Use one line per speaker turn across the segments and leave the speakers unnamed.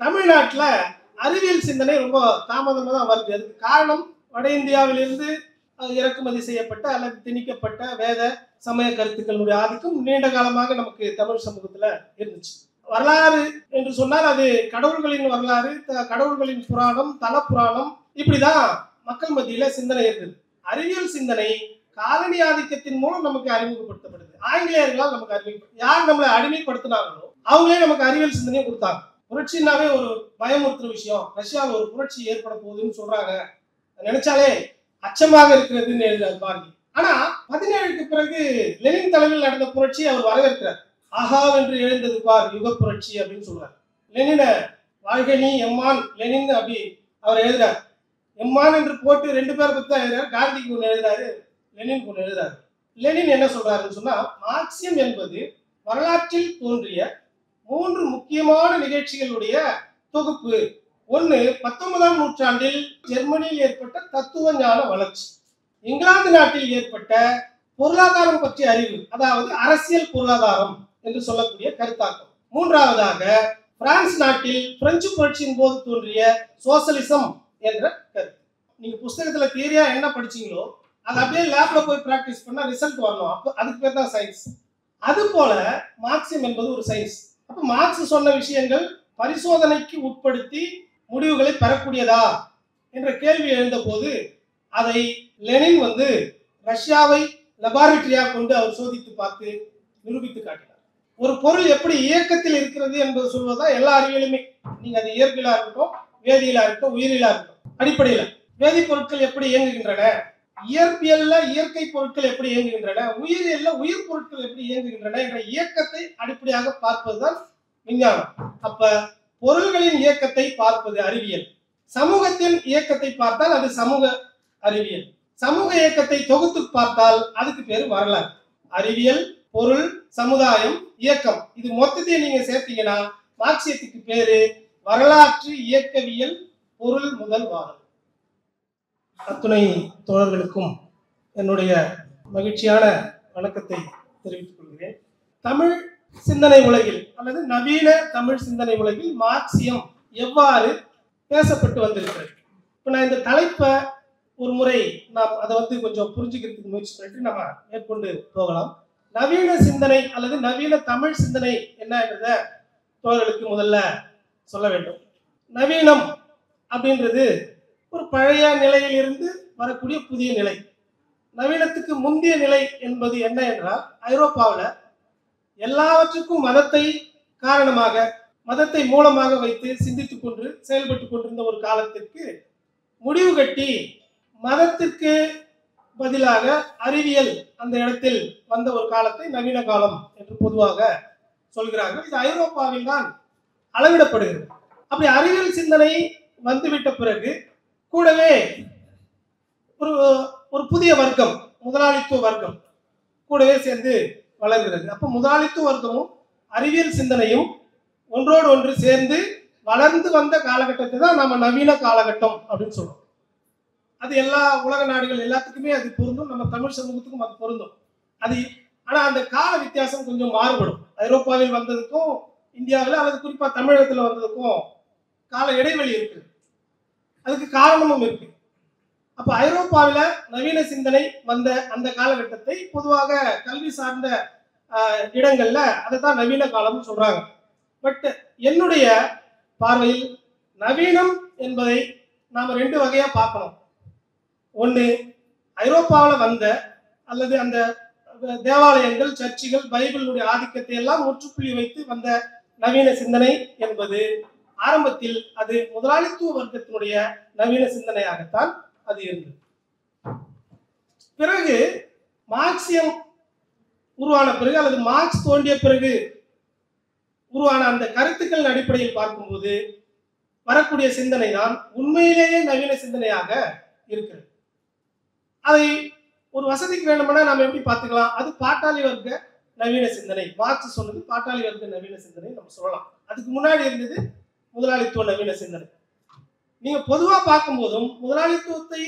தமிழ்நாட்டுல அறிவியல் சிந்தனை ரொம்ப தாமதமா தான் வருது அதுக்கு காரணம் வட இந்தியாவிலிருந்து அது இறக்குமதி செய்யப்பட்ட அல்லது திணிக்கப்பட்ட வேத சமய கருத்துக்களுடைய ஆதிக்கம் நீண்ட காலமாக நமக்கு தமிழ் சமூகத்துல இருந்துச்சு வரலாறு என்று சொன்னால் அது கடவுள்களின் வரலாறு த- கடவுள்களின் புராணம் தல புராணம் இப்படிதான் மக்கள் மத்தியில சிந்தனை இருந்தது அறிவியல் சிந்தனை காலனி ஆதிக்கத்தின் மூலம் நமக்கு அறிமுகப்படுத்தப்படுது ஆங்கிலேயர்களால் நமக்கு அறிமுக யார் நம்மளை அடிமைப்படுத்தினாங்களோ அவங்களே நமக்கு அறிவியல் சிந்தனையை கொடுத்தாங்க புரட்சினாவே ஒரு பயமுறுத்துற விஷயம் ரஷ்யாவில் ஒரு புரட்சி ஏற்பட போகுதுன்னு சொல்றாங்க நினைச்சாலே அச்சமாக இருக்கிறதுன்னு எழுதுறாரு பாரதி ஆனா பதினேழுக்கு பிறகு லெனின் தலைமையில் நடந்த புரட்சி அவர் வரவேற்கிறார் ஆஹா என்று எழுந்தது பார் யுக புரட்சி அப்படின்னு சொல்றார் லெனின வாழ்க நீ எம்மான் லெனின் அப்படி அவர் எழுதுறார் எம்மான் என்று போட்டு ரெண்டு பேரை பத்தி தான் எழுதுறாரு காந்திக்கு ஒன்று எழுதுறாரு லெனின் ஒன்று எழுதுறாரு லெனின் என்ன சொல்றாருன்னு சொன்னா மார்க்சியம் என்பது வரலாற்றில் தோன்றிய மூன்று முக்கியமான நிகழ்ச்சிகளுடைய தொகுப்பு ஒன்று பத்தொன்பதாம் நூற்றாண்டில் ஜெர்மனியில் ஏற்பட்ட தத்துவ ஞான வளர்ச்சி இங்கிலாந்து நாட்டில் ஏற்பட்ட பொருளாதாரம் பற்றிய அறிவு அதாவது அரசியல் பொருளாதாரம் என்று சொல்லக்கூடிய கருத்தாக்கம் மூன்றாவதாக பிரான்ஸ் நாட்டில் பிரெஞ்சு புரட்சியின் போது தோன்றிய சோசலிசம் என்ற கருத்து நீங்க புஸ்தகத்துல தியரியா என்ன படிச்சீங்களோ அது அப்படியே லேப்ல போய் பிராக்டிஸ் பண்ணா ரிசல்ட் வரணும் அப்போ அதுக்கு பேர் தான் சயின்ஸ் அது போல மார்க்சியம் என்பது ஒரு சயின்ஸ் அப்ப மார்க்ஸ் சொன்ன விஷயங்கள் பரிசோதனைக்கு உட்படுத்தி முடிவுகளை பெறக்கூடியதா என்ற கேள்வி எழுந்தபோது அதை லெனின் வந்து ரஷ்யாவை லெபார்டரியாக கொண்டு அவர் சோதித்து பார்த்து நிரூபித்து காட்டினார் ஒரு பொருள் எப்படி இயக்கத்தில் இருக்கிறது என்பது சொல்வதா எல்லா அறிவியலுமே நீங்க அது இயற்கையிலா இருக்கட்டும் வேதியியலா இருக்கட்டும் உயிரியலா இருக்கட்டும் அடிப்படையில வேதிப்பொருட்கள் எப்படி இயங்குகின்றன இயற்பியல்ல இயற்கை பொருட்கள் எப்படி இயங்குகின்றன உயிரியல்ல உயிர் பொருட்கள் எப்படி இயங்குகின்றன என்ற இயக்கத்தை அடிப்படையாக பார்ப்பதுதான் விஞ்ஞானம் அப்ப பொருள்களின் இயக்கத்தை பார்ப்பது அறிவியல் சமூகத்தின் இயக்கத்தை பார்த்தால் அது சமூக அறிவியல் சமூக இயக்கத்தை தொகுத்து பார்த்தால் அதுக்கு பேரு வரலாறு அறிவியல் பொருள் சமுதாயம் இயக்கம் இது மொத்தத்தையும் நீங்க சேர்த்தீங்கன்னா மார்க்சியத்துக்கு பேரு வரலாற்று இயக்கவியல் பொருள் முதல் வாதம் அத்துணை தோழர்களுக்கும் என்னுடைய மகிழ்ச்சியான வணக்கத்தை தெரிவித்துக் கொள்கிறேன் தமிழ் சிந்தனை உலகில் அல்லது நவீன தமிழ் சிந்தனை உலகில் மார்க்சியம் எவ்வாறு பேசப்பட்டு வந்திருக்கிறது இப்போ நான் இந்த தலைப்பை ஒரு முறை நாம் அதை வந்து கொஞ்சம் புரிஞ்சுக்கிறதுக்கு முயற்சி பண்ணிட்டு நம்ம மேற்கொண்டு போகலாம் நவீன சிந்தனை அல்லது நவீன தமிழ் சிந்தனை என்னன்றத தோழர்களுக்கு முதல்ல சொல்ல வேண்டும் நவீனம் அப்படின்றது ஒரு பழைய நிலையில் இருந்து வரக்கூடிய புதிய நிலை நவீனத்துக்கு முந்தைய நிலை என்பது என்ன என்றால் ஐரோப்பாவில் எல்லாவற்றுக்கும் மதத்தை காரணமாக மதத்தை மூலமாக வைத்து சிந்தித்துக் கொண்டு செயல்பட்டு கொண்டிருந்த ஒரு காலத்திற்கு முடிவு கட்டி மதத்திற்கு பதிலாக அறிவியல் அந்த இடத்தில் வந்த ஒரு காலத்தை நவீன காலம் என்று பொதுவாக சொல்கிறார்கள் இது ஐரோப்பாவில் தான் அளவிடப்படுகிறது அப்படி அறிவியல் சிந்தனை வந்துவிட்ட பிறகு கூடவே ஒரு ஒரு புதிய வர்க்கம் முதலாளித்துவ வர்க்கம் கூடவே சேர்ந்து வளர்கிறது அப்போ முதலாளித்துவ வர்க்கமும் அறிவியல் சிந்தனையும் ஒன்றோடு ஒன்று சேர்ந்து வளர்ந்து வந்த காலகட்டத்தை தான் நம்ம நவீன காலகட்டம் அப்படின்னு சொல்றோம் அது எல்லா உலக நாடுகள் எல்லாத்துக்குமே அது பொருந்தும் நம்ம தமிழ் சமூகத்துக்கும் அது பொருந்தும் அது ஆனா அந்த கால வித்தியாசம் கொஞ்சம் மாறுபடும் ஐரோப்பாவில் வந்ததுக்கும் இந்தியாவில் அல்லது குறிப்பா தமிழகத்துல வந்ததுக்கும் கால இடைவெளி இருக்கு அதுக்கு காரணமும் இருக்கு அப்ப ஐரோப்பாவில் நவீன சிந்தனை வந்த அந்த காலகட்டத்தை பொதுவாக கல்வி சார்ந்த ஆஹ், இடங்கள்ல அதை தான் நவீன காலம்னு சொல்றாங்க பட் என்னுடைய பார்வையில் நவீனம் என்பதை நாம ரெண்டு வகையா பார்க்கணும் ஒன்று ஐரோப்பாவில் வந்த அல்லது அந்த தேவாலயங்கள் சர்ச்சுகள் பைபிளுடைய ஆதிக்கத்தை எல்லாம் முற்றுப்புள்ளி வைத்து வந்த நவீன சிந்தனை என்பது ஆரம்பத்தில் அது முதலாளித்துவ வர்க்கத்தினுடைய நவீன சிந்தனையாகத்தான் அது இருந்தது பிறகு மார்க்சியம் உருவான பிறகு அல்லது மார்க்ஸ் தோன்றிய பிறகு உருவான அந்த கருத்துக்களின் அடிப்படையில் பார்க்கும்போது வரக்கூடிய சிந்தனை தான் உண்மையிலேயே நவீன சிந்தனையாக இருக்கிறது அதை ஒரு வசதிக்கு வேணும்னா நம்ம எப்படி பார்த்துக்கலாம் அது பாட்டாளி வர்க்க நவீன சிந்தனை மார்க்ஸ் சொன்னது பாட்டாளி வர்க்க நவீன சிந்தனை நம்ம சொல்லலாம் அதுக்கு முன்னாடி இருந்தது முதலாளித்துவ நவீன சிந்தனை நீங்க பொதுவா பார்க்கும்போதும் முதலாளித்துவத்தை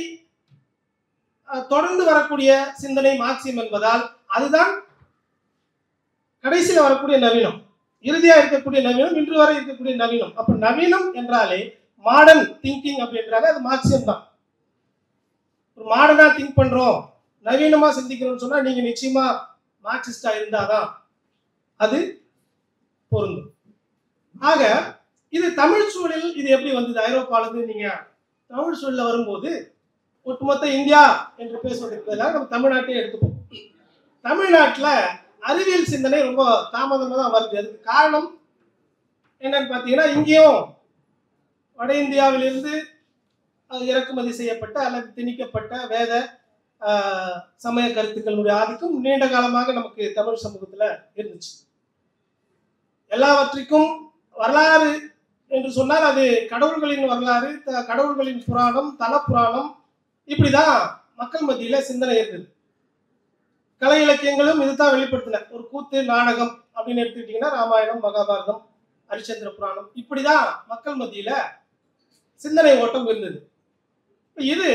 அஹ், தொடர்ந்து வரக்கூடிய சிந்தனை மார்க்சியம் என்பதால் அதுதான் கடைசியில் வரக்கூடிய நவீனம் இறுதியா இருக்கக்கூடிய நவீனம் இன்று வரை இருக்கக்கூடிய நவீனம் அப்ப நவீனம் என்றாலே மாடர்ன் திங்கிங் அப்படின்றாலே அது மார்க்சியம் தான் ஒரு மாடர்னா திங்க் பண்றோம் நவீனமா சிந்திக்கிறோம்னு சொன்னா நீங்க நிச்சயமா மார்க்சிஸ்டா இருந்தாதான் அது பொருந்தும் ஆக இது தமிழ் சூழலில் இது எப்படி வந்தது ஐரோப்பால இருந்து நீங்க தமிழ் சூழல்ல வரும்போது ஒட்டுமொத்த இந்தியா என்று பேசுவதற்கு பதிலாக நம்ம தமிழ்நாட்டையே எடுத்துப்போம் தமிழ்நாட்டுல அறிவியல் சிந்தனை ரொம்ப தாமதமாக தான் வருது அதுக்கு காரணம் என்னன்னு பார்த்தீங்கன்னா இங்கேயும் வட இந்தியாவிலிருந்து அது இறக்குமதி செய்யப்பட்ட அல்லது திணிக்கப்பட்ட வேத ஆஹ், சமய கருத்துக்களுடைய ஆதிக்கம் நீண்ட காலமாக நமக்கு தமிழ் சமூகத்துல இருந்துச்சு எல்லாவற்றிற்கும் வரலாறு என்று சொன்னால் அது கடவுள்களின் வரலாறு த- கடவுள்களின் புராணம் தல புராணம் இப்படிதான் மக்கள் மத்தியில சிந்தனை இருந்தது கலை இலக்கியங்களும் இதுதான் வெளிப்படுத்தின ஒரு கூத்து நாடகம் அப்படின்னு எடுத்துக்கிட்டீங்கன்னா ராமாயணம் மகாபாரதம் ஹரிச்சந்திர புராணம் இப்படிதான் மக்கள் மத்தியில சிந்தனை ஓட்டம் இருந்தது இப்ப இது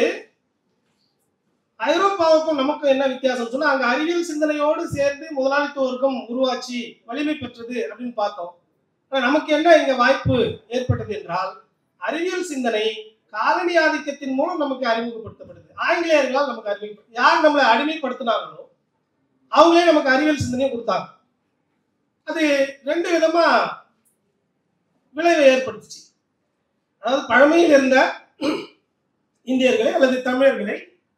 ஐரோப்பாவுக்கும் நமக்கும் என்ன வித்தியாசம் சொன்னா அங்க அறிவியல் சிந்தனையோடு சேர்ந்து முதலாளித்துவ வர்க்கம் உருவாச்சு வலிமை பெற்றது அப்படின்னு பார்த்தோம் ஆனா நமக்கு என்ன இங்க வாய்ப்பு ஏற்பட்டது என்றால் அறிவியல் சிந்தனை காலனி ஆதிக்கத்தின் மூலம் நமக்கு அறிமுகப்படுத்தப்படுது ஆங்கிலேயர்களால் நமக்கு அறிமுக யார் நம்மளை அடிமைப்படுத்தினாங்களோ அவங்களே நமக்கு அறிவியல் சிந்தனையை கொடுத்தாங்க அது ரெண்டு விதமா விளைவை ஏற்படுத்துச்சு அதாவது பழமையில் இருந்த இந்தியர்களை அல்லது தமிழர்களை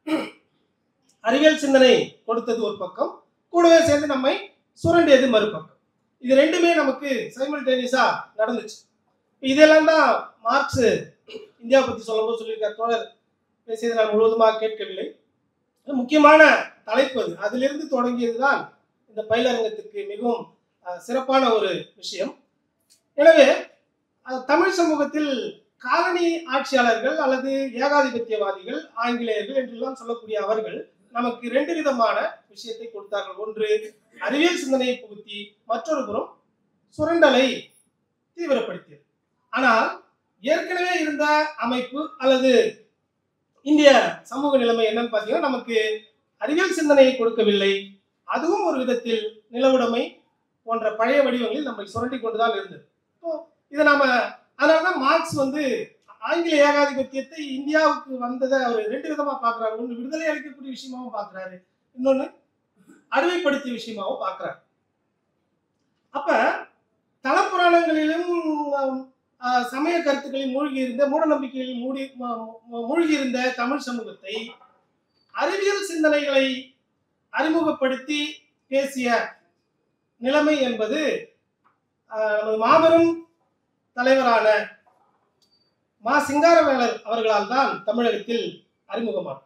அறிவியல் சிந்தனை கொடுத்தது ஒரு பக்கம் கூடவே சேர்ந்து நம்மை சுரண்டியது மறுபக்கம் இது ரெண்டுமே நமக்கு சைமல்டேனியஸா நடந்துச்சு இதெல்லாம் தான் மார்க்ஸ் இந்தியா பத்தி சொல்லும்போது சொல்லியிருக்கார் தோழர் பேசியதை நான் முழுவதுமாக கேட்கவில்லை அது முக்கியமான தலைப்பு அது அதிலிருந்து தொடங்கியது தான் இந்த பயிலரங்கத்துக்கு மிகவும் அஹ், சிறப்பான ஒரு விஷயம் எனவே அஹ், தமிழ் சமூகத்தில் காலனி ஆட்சியாளர்கள் அல்லது ஏகாதிபத்தியவாதிகள் ஆங்கிலேயர்கள் என்றெல்லாம் சொல்லக்கூடிய அவர்கள் நமக்கு ரெண்டு விதமான விஷயத்தை கொடுத்தார்கள் ஒன்று அறிவியல் சிந்தனையை புகுத்தி மற்றொரு புறம் சுரண்டலை தீவிரப்படுத்தியது ஆனால் ஏற்கனவே இருந்த அமைப்பு அல்லது இந்திய சமூக நிலைமை என்னன்னு பார்த்தீங்கன்னா நமக்கு அறிவியல் சிந்தனையை கொடுக்கவில்லை அதுவும் ஒரு விதத்தில் நிலவுடைமை போன்ற பழைய வடிவங்களில் நம்மை சுரண்டி கொண்டுதான் இருந்தது ஸோ இதை நாம அதனாலதான் மார்க்ஸ் வந்து ஆங்கில ஏகாதிபத்தியத்தை இந்தியாவுக்கு வந்ததை அவர் ரெண்டு விதமா பார்க்கறாரு ஒன்று விடுதலை அளிக்கக்கூடிய விஷயமாவும் பார்க்கறாரு இன்னொன்னு அடிமைப்படுத்திய விஷயமாவும் பார்க்கறாரு அப்ப தலப்புராணங்களிலும் ஆஹ், சமய கருத்துக்களில் மூழ்கி இருந்த மூட நம்பிக்கைகளில் மூடி ம- ம- மூழ்கி இருந்த தமிழ் சமூகத்தை அறிவியல் சிந்தனைகளை அறிமுகப்படுத்தி பேசிய நிலைமை என்பது ஆஹ், நமது மாபெரும் தலைவரான மா சிங்காரவேலர் அவர்களால் தான் தமிழகத்தில் அறிமுகமாகும்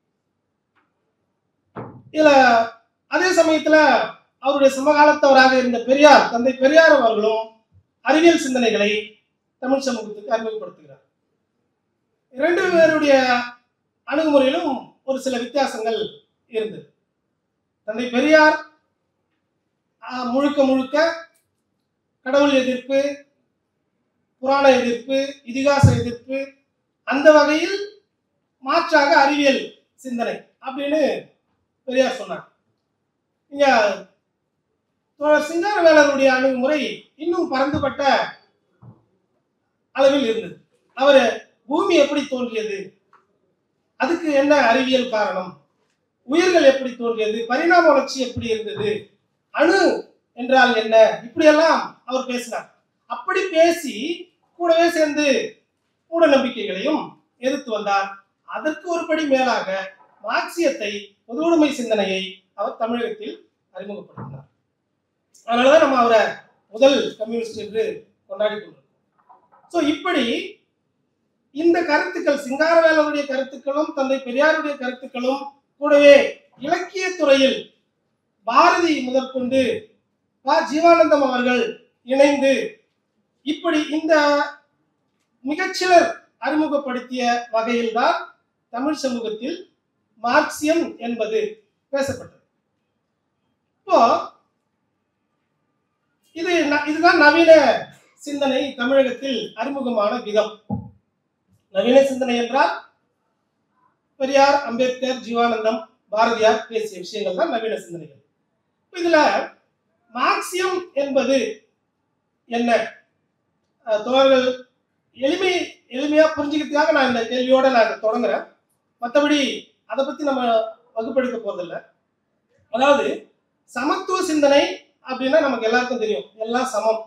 இதுல அதே சமயத்துல அவருடைய சமகாலத்தவராக இருந்த பெரியார் தந்தை பெரியார் அவர்களும் அறிவியல் சிந்தனைகளை தமிழ் சமூகத்துக்கு அறிமுகப்படுத்துகிறார் இரண்டு பேருடைய அணுகுமுறையிலும் ஒரு சில வித்தியாசங்கள் இருந்தது தந்தை பெரியார் ஆஹ், முழுக்க முழுக்க கடவுள் எதிர்ப்பு புராண எதிர்ப்பு இதிகாச எதிர்ப்பு அந்த வகையில் மாற்றாக அறிவியல் சிந்தனை அப்படின்னு பெரியார் சொன்னார் இங்க தோழர் சிங்காரவேலருடைய அணுகுமுறை இன்னும் பரந்துபட்ட அளவில் இருந்தது அவர் பூமி எப்படி தோன்றியது அதுக்கு என்ன அறிவியல் காரணம் உயிர்கள் எப்படி தோன்றியது பரிணாம வளர்ச்சி எப்படி இருந்தது அணு என்றால் என்ன இப்படியெல்லாம் அவர் பேசினார் அப்படி பேசி கூடவே சேர்ந்து மூட நம்பிக்கைகளையும் எதிர்த்து வந்தார் அதற்கு ஒரு படி மேலாக மார்க்சியத்தை பொதுவுடைமை சிந்தனையை அவர் தமிழகத்தில் அறிமுகப்படுத்தினார் அதனாலதான் நம்ம அவரை முதல் கம்யூனிஸ்ட் என்று கொண்டாடி கொண்டிருக்கோம் ஸோ இப்படி இந்த கருத்துக்கள் சிங்காரவேலருடைய கருத்துக்களும் தந்தை பெரியாருடைய கருத்துக்களும் கூடவே இலக்கிய துறையில் பாரதி முதற்கொண்டு ப ஜீவானந்தம் அவர்கள் இணைந்து இப்படி இந்த மிகச்சிலர் அறிமுகப்படுத்திய வகையில்தான் தமிழ் சமூகத்தில் மார்க்சியம் என்பது பேசப்பட்டது இப்போ இது ந- இதுதான் நவீன சிந்தனை தமிழகத்தில் அறிமுகமான விதம் நவீன சிந்தனை என்றால் பெரியார் அம்பேத்கர் ஜீவானந்தம் பாரதியார் பேசிய விஷயங்கள் தான் நவீன சிந்தனைகள் இப்ப இதுல மார்க்சியம் என்பது என்ன அஹ், தோழர்கள் எளிமை எளிமையா புரிஞ்சுக்கிறதுக்காக நான் இந்த கேள்வியோட நான் இதை தொடங்குறேன் மற்றபடி அதை பத்தி நம்ம வகுப்பெடுக்க போறதில்ல அதாவது சமத்துவ சிந்தனை அப்படின்னா நமக்கு எல்லாருக்கும் தெரியும் எல்லாம் சமம்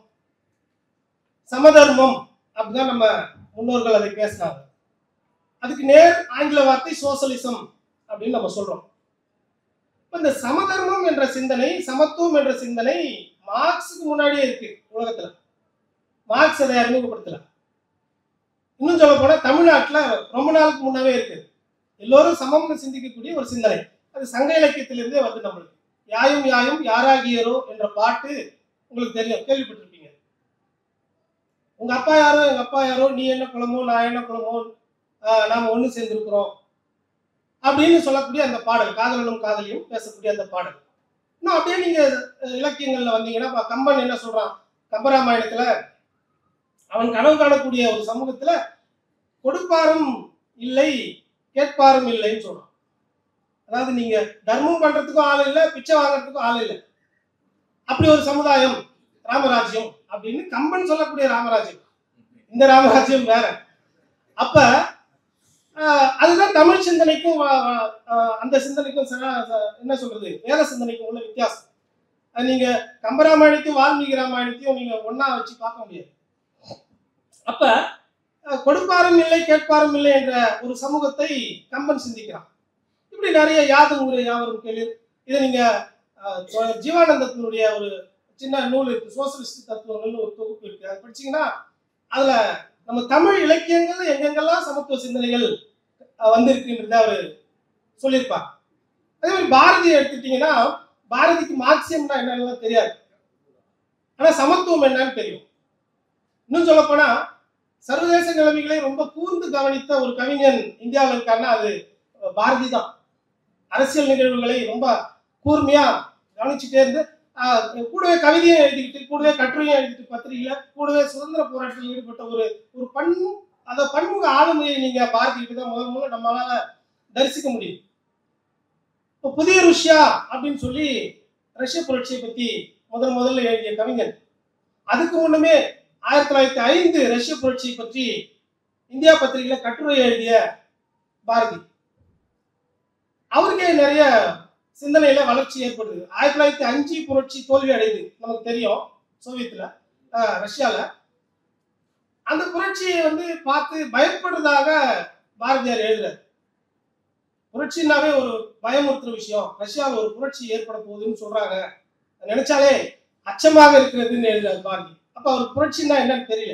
சமதர்மம் அப்படிதான் நம்ம முன்னோர்கள் அதை பேசினாங்க அதுக்கு நேர் ஆங்கில வார்த்தை சோசலிசம் அப்படின்னு நம்ம சொல்றோம் இப்ப இந்த சமதர்மம் என்ற சிந்தனை சமத்துவம் என்ற சிந்தனை மார்க்ஸுக்கு முன்னாடியே இருக்கு உலகத்துல மார்க்ஸ் அதை அறிமுகப்படுத்தல இன்னும் சொல்ல போனா தமிழ்நாட்டுல ரொம்ப நாளுக்கு முன்னாவே இருக்கு எல்லோரும் சமம்னு சிந்திக்கக்கூடிய ஒரு சிந்தனை அது சங்க இலக்கியத்திலிருந்தே வருது நம்மளுக்கு யாயும் யாயும் யாராகியரோ என்ற பாட்டு உங்களுக்கு தெரியும் கேள்விப்பட்டிருப்பீங்க உங்க அப்பா யாரோ எங்க அப்பா யாரோ நீ என்ன குலமோ நான் என்ன குலமோ ஆஹ் நாம ஒண்ணு சேர்ந்திருக்கிறோம் அப்படின்னு சொல்லக்கூடிய அந்த பாடல் காதலனும் காதலியும் பேசக்கூடிய அந்த பாடல் இன்னும் அப்படியே நீங்க அஹ், இலக்கியங்கள்ல வந்தீங்கன்னா இப்ப கம்பன் என்ன சொல்றான் கம்பராமாயணத்துல அவன் கனவு காணக்கூடிய ஒரு சமூகத்துல கொடுப்பாரும் இல்லை கேட்பாரும் இல்லைன்னு சொல்றான் அதாவது நீங்க தர்மம் பண்றதுக்கும் ஆள் இல்லை பிச்சை வாங்குறதுக்கும் ஆள் இல்லை அப்படி ஒரு சமுதாயம் ராமராஜ்யம் அப்படின்னு கம்பன் சொல்லக்கூடிய ராமராஜ்யம் இந்த ராமராஜ்யம் வேற அப்ப ஆஹ், அதுதான் தமிழ் சிந்தனைக்கும் வ- வ- ஆஹ், அந்த சிந்தனைக்கும் ச- ச- என்ன சொல்றது வேத சிந்தனைக்கும் உள்ள வித்தியாசம் அது நீங்க கம்பராமாயணத்தையும் வால்மீகி ராமாயணத்தையும் நீங்க ஒண்ணா வச்சு பார்க்க முடியாது அப்ப அஹ், கொடுப்பாரும் இல்லை கேட்பாரும் இல்லை என்ற ஒரு சமூகத்தை கம்பன் சிந்திக்கிறான் இப்படி நிறைய யாதும் ஊரே யாவரும் கேள்வி இதை நீங்க அஹ், ஜோ- ஜீவானந்தத்தினுடைய ஒரு சின்ன நூல் இருக்கு சோசியலிஸ்ட் தத்துவங்கள்னு ஒரு தொகுப்பு இருக்கு அது படிச்சீங்கன்னா அதுல நம்ம தமிழ் இலக்கியங்கள்ல எங்கெங்கெல்லாம் சமத்துவ சிந்தனைகள் அஹ், வந்திருக்குன்றத அவர் சொல்லியிருப்பார் அதே மாதிரி பாரதியை எடுத்துட்டீங்கன்னா பாரதிக்கு மார்க்சியம்னா என்னன்னு தெரியாது ஆனா சமத்துவம் என்னன்னு தெரியும் இன்னும் சொல்ல போனா சர்வதேச நிலைமைகளை ரொம்ப கூர்ந்து கவனித்த ஒரு கவிஞன் இந்தியாவில் இருக்காருன்னா அது பாரதி தான் அரசியல் நிகழ்வுகளை ரொம்ப கூர்மையா கவனிச்சுட்டே இருந்து ஆஹ், கூடவே கவிதையும் எழுதிக்கிட்டு கூடவே கட்டுரையும் எழுதிட்டு பத்திரிகையில கூடவே சுதந்திர போராட்டத்தில் ஈடுபட்ட ஒரு ஒரு பன் அந்த பன்முக ஆளுமையை நீங்க பாரதிக்கிட்டு தான் முதல் முதல்ல நம்மளால தரிசிக்க முடியும் இப்போ புதிய ருஷ்யா அப்படின்னு சொல்லி ரஷ்ய புரட்சியை பத்தி முதல் முதல்ல எழுதிய கவிஞன் அதுக்கு முன்னமே ஆயிரத்தி தொள்ளாயிரத்தி ஐந்து ரஷ்ய புரட்சியை பற்றி இந்தியா பத்திரிகையில கட்டுரை எழுதிய பாரதி அவருக்கே நிறைய சிந்தனையில வளர்ச்சி ஏற்படுது ஆயிரத்தி தொள்ளாயிரத்தி அஞ்சு புரட்சி தோல்வி அடையுது நமக்கு தெரியும் சோவியத்துல ஆஹ், ரஷ்யால அந்த புரட்சியை வந்து பார்த்து பயப்படுறதாக பாரதியார் எழுதுறார் புரட்சினாவே ஒரு பயமுறுத்துற விஷயம் ரஷ்யாவில் ஒரு புரட்சி ஏற்பட போகுதுன்னு சொல்றாங்க அதை நினைச்சாலே அச்சமாக இருக்கிறதுன்னு எழுதுறாரு பாரதி அப்ப அவர் புரட்சின்னா என்னன்னு தெரியல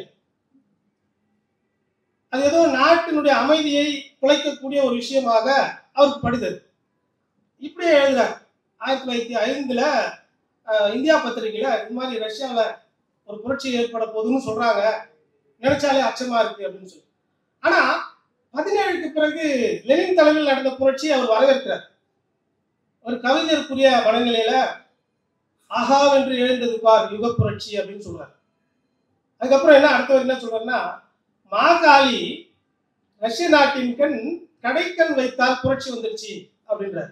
அது ஏதோ நாட்டினுடைய அமைதியை குலைக்கக்கூடிய ஒரு விஷயமாக அவருக்கு படுதது இப்படியே எழுதுறார் ஆயிரத்தி தொள்ளாயிரத்தி ஐந்துல அஹ், இந்தியா பத்திரிகையில இந்த மாதிரி ரஷ்யாவில் ஒரு புரட்சி ஏற்பட போகுதுன்னு சொல்றாங்க நினைச்சாலே அச்சமா இருக்கு அப்படின்னு சொல்லி ஆனா பதினேழுக்கு பிறகு லெனின் தலைமையில் நடந்த புரட்சி அவர் வரவேற்கிறார் ஒரு கவிஞருக்குரிய மனநிலையில ஆகாவென்று எழுந்தது பார் யுக புரட்சி அப்படின்னு சொல்றாரு அதுக்கப்புறம் என்ன அடுத்தவர் என்ன சொல்றாருன்னா மாகாளி ரஷ்ய நாட்டின் கண் கடைக்கண் வைத்தால் புரட்சி வந்துருச்சு அப்படின்றார்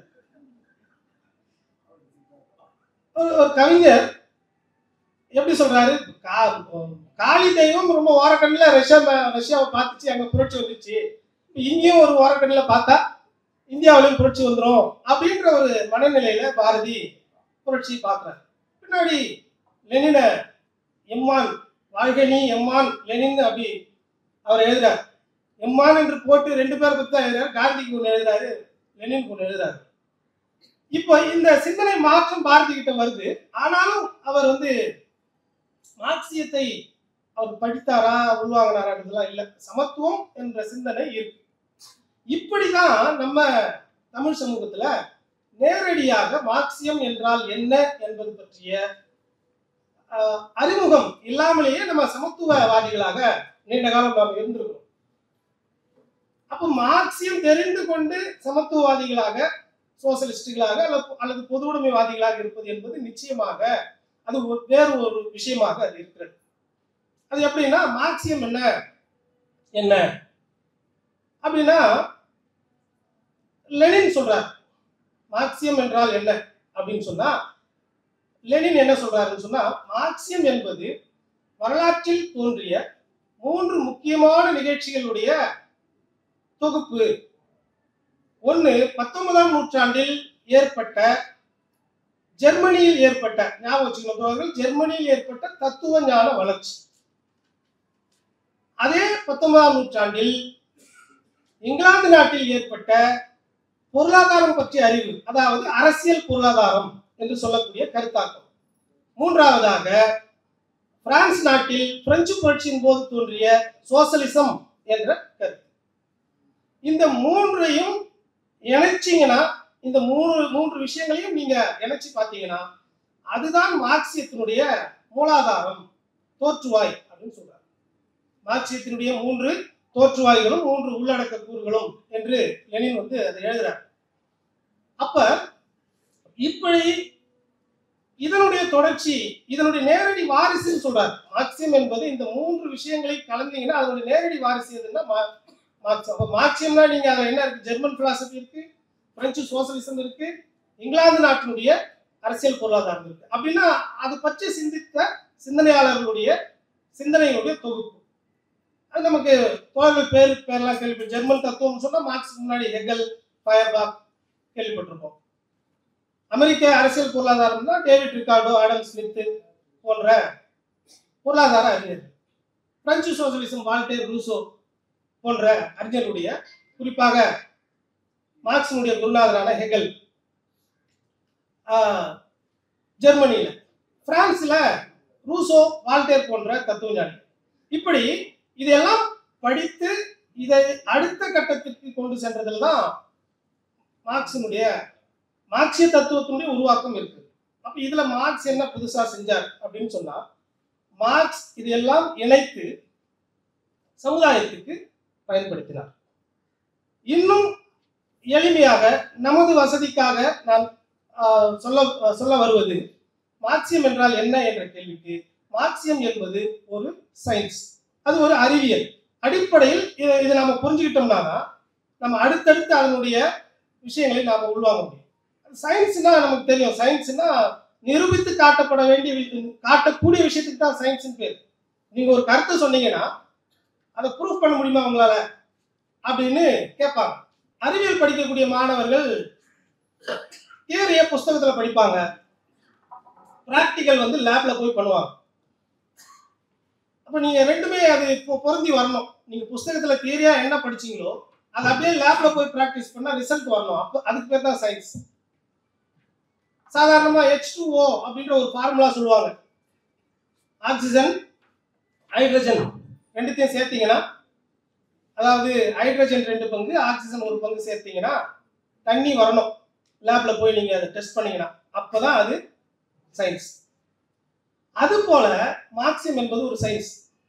ஒரு ஒரு கவிஞர் எப்படி சொல்றாரு கா- காளி தெய்வம் ரொம்ப ஓரக்கண்ணில் ரஷ்யா ம- ரஷ்யாவை பார்த்துச்சு அங்க புரட்சி வந்துச்சு இங்கேயும் ஒரு ஓரக்கண்ணில் பார்த்தா இந்தியாவிலையும் புரட்சி வந்துரும் அப்படின்ற ஒரு மனநிலையில பாரதி புரட்சி பார்க்கிறார் பின்னாடி லெனின எம்மான் வாழ்க நீ எம்மான் லெனின் அப்படி அவர் எழுதுறார் எம்மான் என்று போட்டு ரெண்டு பேரை பத்தி தான் எழுதுறாரு காந்திக்கு ஒன்று எழுதுறாரு லெனினுக்கு ஒன்று எழுதுறாரு இப்போ இந்த சிந்தனை மாற்றம் பாரதி கிட்ட வருது ஆனாலும் அவர் வந்து மார்க்சியத்தை அவர் படித்தாரா உள்வாங்கினாரான்றதுலாம் இல்லை சமத்துவம் என்ற சிந்தனை இருக்கு இப்படிதான் நம்ம தமிழ் சமூகத்துல நேரடியாக மார்க்சியம் என்றால் என்ன என்பது பற்றிய ஆஹ், அறிமுகம் இல்லாமலேயே நம்ம சமத்துவவாதிகளாக நீண்ட காலம் நாம் இருந்திருக்கிறோம் அப்போ மார்க்சியம் தெரிந்து கொண்டு சமத்துவவாதிகளாக சோசலிஸ்டுகளாக அல்லது அல்லது பொதுவுடைமைவாதிகளாக இருப்பது என்பது நிச்சயமாக அது ஒரு- வேறு ஒரு விஷயமாக அது இருக்கிறது அது எப்படின்னா மார்க்சியம் என்ன என்ன அப்படின்னா லெனின் சொல்றார் மார்க்சியம் என்றால் என்ன அப்படின்னு சொன்னா லெனின் என்ன சொல்றாருன்னு சொன்னா மார்க்சியம் என்பது வரலாற்றில் தோன்றிய மூன்று முக்கியமான நிகழ்ச்சிகளுடைய தொகுப்பு ஒன்று பத்தொன்பதாம் நூற்றாண்டில் ஏற்பட்ட ஜெர்மனியில் ஏற்பட்ட ஞாபகம் வச்சுக்கணும் தோழர்கள், ஜெர்மனியில் ஏற்பட்ட தத்துவ ஞான வளர்ச்சி அதே பத்தொன்பதாம் நூற்றாண்டில் இங்கிலாந்து நாட்டில் ஏற்பட்ட பொருளாதாரம் பற்றிய அறிவு அதாவது அரசியல் பொருளாதாரம் என்று சொல்லக்கூடிய கருத்தாக்கம் மூன்றாவதாக பிரான்ஸ் நாட்டில் பிரெஞ்சு புரட்சியின் போது தோன்றிய சோசலிசம் என்ற கருத்து இந்த மூன்றையும் இணைச்சிங்கன்னா இந்த மூணு மூன்று விஷயங்களையும் நீங்க இணைச்சு பார்த்தீங்கன்னா அதுதான் மார்க்சியத்தினுடைய மூலாதாரம் தோற்றுவாய் அப்படின்னு சொல்றாரு மார்க்சியத்தினுடைய மூன்று தோற்றுவாய்களும் மூன்று உள்ளடக்க கூறுகளும் என்று லெனின் வந்து அதை எழுதுறார் அப்ப இப்படி இதனுடைய தொடர்ச்சி இதனுடைய நேரடி வாரிசுன்னு சொல்றார் மார்க்சியம் என்பது இந்த மூன்று விஷயங்களை கலந்தீங்கன்னா அதனுடைய நேரடி வாரிசு எதுன்னா மா- மார்க்ஸ் அப்ப மார்க்சியம்னா நீங்க அதுல என்ன இருக்கு ஜெர்மன் பிலாசபி இருக்கு பிரெஞ்சு சோசலிசம் இருக்கு இங்கிலாந்து நாட்டினுடைய அரசியல் பொருளாதாரம் இருக்கு அப்படின்னா அது பற்றி சிந்தித்த சிந்தனையாளர்களுடைய சிந்தனைகளுடைய தொகுப்பு அது நமக்கு தோழர்கள் பேர் பேர்லாம் கேள்வி ஜெர்மன் தத்துவம் சொன்னா மார்க்ஸ் முன்னாடி ஹெகல் ஃபயர்பாக் கேள்விப்பட்டிருப்போம் அமெரிக்க அரசியல் பொருளாதாரம் தான் டேவிட் ரிகார்டோ ஆடம் ஸ்மித் போன்ற பொருளாதார அறிஞர் பிரெஞ்சு சோசலிசம் வால்டேர் ரூசோ போன்ற அறிஞர்களுடைய குறிப்பாக மார்க்சினுடைய குருநாதரான ஹெகல் ஆஹ், ஜெர்மனியில பிரான்ஸ்ல ரூசோ வால்டேர் போன்ற தத்துவஞானி இப்படி இதெல்லாம் படித்து இதை அடுத்த கட்டத்திற்கு கொண்டு சென்றதில் தான் மார்க்சினுடைய மார்க்சிய தத்துவத்தினுடைய உருவாக்கம் இருக்கு அப்ப இதுல மார்க்ஸ் என்ன புதுசா செஞ்சார் அப்படின்னு சொன்னா மார்க்ஸ் இதெல்லாம் இணைத்து சமுதாயத்துக்கு பயன்படுத்தினார் இன்னும் எளிமையாக நமது வசதிக்காக நான் ஆஹ், சொல்ல சொல்ல வருவது மார்க்சியம் என்றால் என்ன என்ற கேள்விக்கு மார்க்சியம் என்பது ஒரு சயின்ஸ் அது ஒரு அறிவியல் அடிப்படையில் இதை இதை நாம புரிஞ்சுக்கிட்டோம்னா தான் நம்ம அடுத்தடுத்து அதனுடைய விஷயங்களை நாம உள்வாங்க முடியும் சயின்ஸ்னா நமக்கு தெரியும் சயின்ஸ்னா நிரூபித்து காட்டப்பட வேண்டிய வி- காட்டக்கூடிய விஷயத்துக்கு தான் சயின்ஸ்னு பேர் நீங்க ஒரு கருத்தை சொன்னீங்கன்னா அதை ப்ரூஃப் பண்ண முடியுமா உங்களால அப்படின்னு கேட்பாங்க அறிவியல் படிக்கக்கூடிய மாணவர்கள் தியரிய புஸ்தகத்துல படிப்பாங்க பிராக்டிக்கல் வந்து லேப்ல போய் பண்ணுவாங்க அப்ப நீங்க ரெண்டுமே அது இப்போ பொருந்தி வரணும் நீங்க புஸ்தகத்துல தியரியா என்ன படிச்சீங்களோ அது அப்படியே லேப்ல போய் பிராக்டிஸ் பண்ணா ரிசல்ட் வரணும் அப்போ அதுக்கு பேர் தான் சயின்ஸ் சாதாரணமா ஹெச் டூ ஓ அப்படின்ற ஒரு ஃபார்முலா சொல்லுவாங்க ஆக்சிஜன் ஹைட்ரஜன் ரெண்டுத்தையும் சேர்த்தீங்கன்னா அதாவது ஹைட்ரஜன் ரெண்டு பங்கு ஆக்சிஜன் ஒரு பங்கு சேர்த்தீங்கன்னா தண்ணி வரணும் லேப்ல போய் நீங்க அதை டெஸ்ட் பண்ணீங்கன்னா அப்பதான் அது சயின்ஸ் அது போல மார்க்சியம் என்பது ஒரு சயின்ஸ்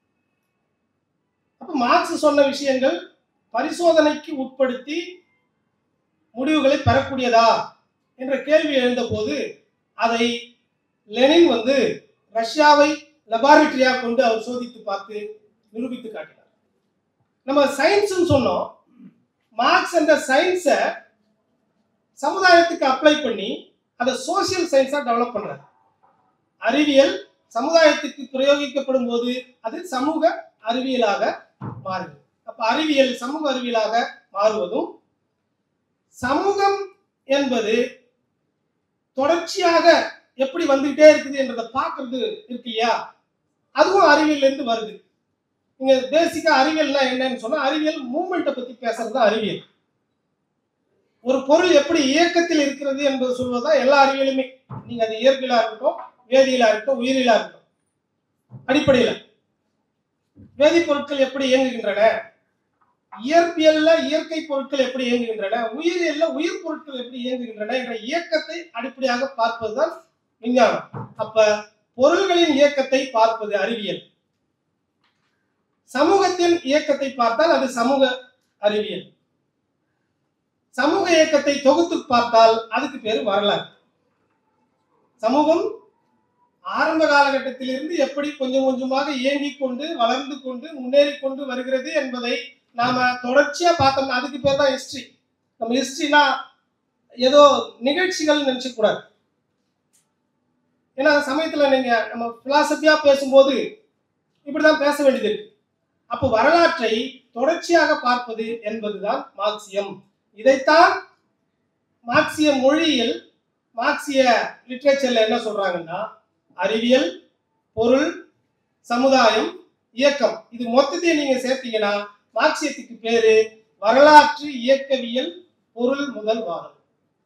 அப்ப மார்க்ஸ் சொன்ன விஷயங்கள் பரிசோதனைக்கு உட்படுத்தி முடிவுகளை பெறக்கூடியதா என்ற கேள்வி எழுந்தபோது அதை லெனின் வந்து ரஷ்யாவை லெபார்டரியா கொண்டு அவர் சோதித்து பார்த்து நிரூபித்து காட்டினார் நம்ம சயின்ஸ்னு சொன்னோம் மார்க்ஸ் என்ற சயின்ஸை சமுதாயத்துக்கு அப்ளை பண்ணி அதை சோசியல் சயின்ஸா டெவலப் பண்றாரு அறிவியல் சமுதாயத்துக்கு பிரயோகிக்கப்படும் போது அது சமூக அறிவியலாக மாறுது அப்ப அறிவியல் சமூக அறிவியலாக மாறுவதும் சமூகம் என்பது தொடர்ச்சியாக எப்படி வந்துகிட்டே இருக்குது என்றதை பார்க்கறது இருக்கு இல்லையா அதுவும் அறிவியல்ல இருந்து வருது நீங்க பேசிக்கா அறிவியல்னா என்னன்னு சொன்னா அறிவியல் மூமெண்ட்டை பத்தி பேசுறது தான் அறிவியல் ஒரு பொருள் எப்படி இயக்கத்தில் இருக்கிறது என்பது சொல்வதுதான் எல்லா அறிவியலுமே நீங்க அது இயற்பியலா இருக்கட்டும் வேதியியலா இருக்கட்டும் உயிரியலா இருக்கட்டும் அடிப்படையில வேதிப்பொருட்கள் எப்படி இயங்குகின்றன இயற்பியல்ல இயற்கை பொருட்கள் எப்படி இயங்குகின்றன உயிரியல்ல உயிர் பொருட்கள் எப்படி இயங்குகின்றன என்ற இயக்கத்தை அடிப்படையாக பார்ப்பதுதான் விஞ்ஞானம் அப்ப பொருள்களின் இயக்கத்தை பார்ப்பது அறிவியல் சமூகத்தின் இயக்கத்தை பார்த்தால் அது சமூக அறிவியல் சமூக இயக்கத்தை தொகுத்து பார்த்தால் அதுக்கு பேரு வரலாறு சமூகம் ஆரம்ப காலகட்டத்திலிருந்து எப்படி கொஞ்சம் கொஞ்சமாக இயங்கிக் கொண்டு வளர்ந்து கொண்டு முன்னேறி கொண்டு வருகிறது என்பதை நாம தொடர்ச்சியா பார்த்தோம்னா அதுக்கு பேர் தான் ஹிஸ்டரி நம்ம ஹிஸ்டரினா ஏதோ நிகழ்ச்சிகள் நினைச்சுக்க கூடாது ஏன்னா சமயத்துல நீங்க நம்ம பிலாசபியா பேசும்போது இப்படிதான் பேச வேண்டியது இருக்கு அப்போ வரலாற்றை தொடர்ச்சியாக பார்ப்பது என்பதுதான் மார்க்சியம் இதைத்தான் மார்க்சிய மொழியில் மார்க்சிய லிட்ரேச்சர்ல என்ன சொல்றாங்கன்னா அறிவியல் பொருள் சமுதாயம் இயக்கம் இது மொத்தத்தையும் நீங்க சேர்த்தீங்கன்னா மார்க்சியத்துக்கு பேரு வரலாற்று இயக்கவியல் பொருள் முதல் வாதம்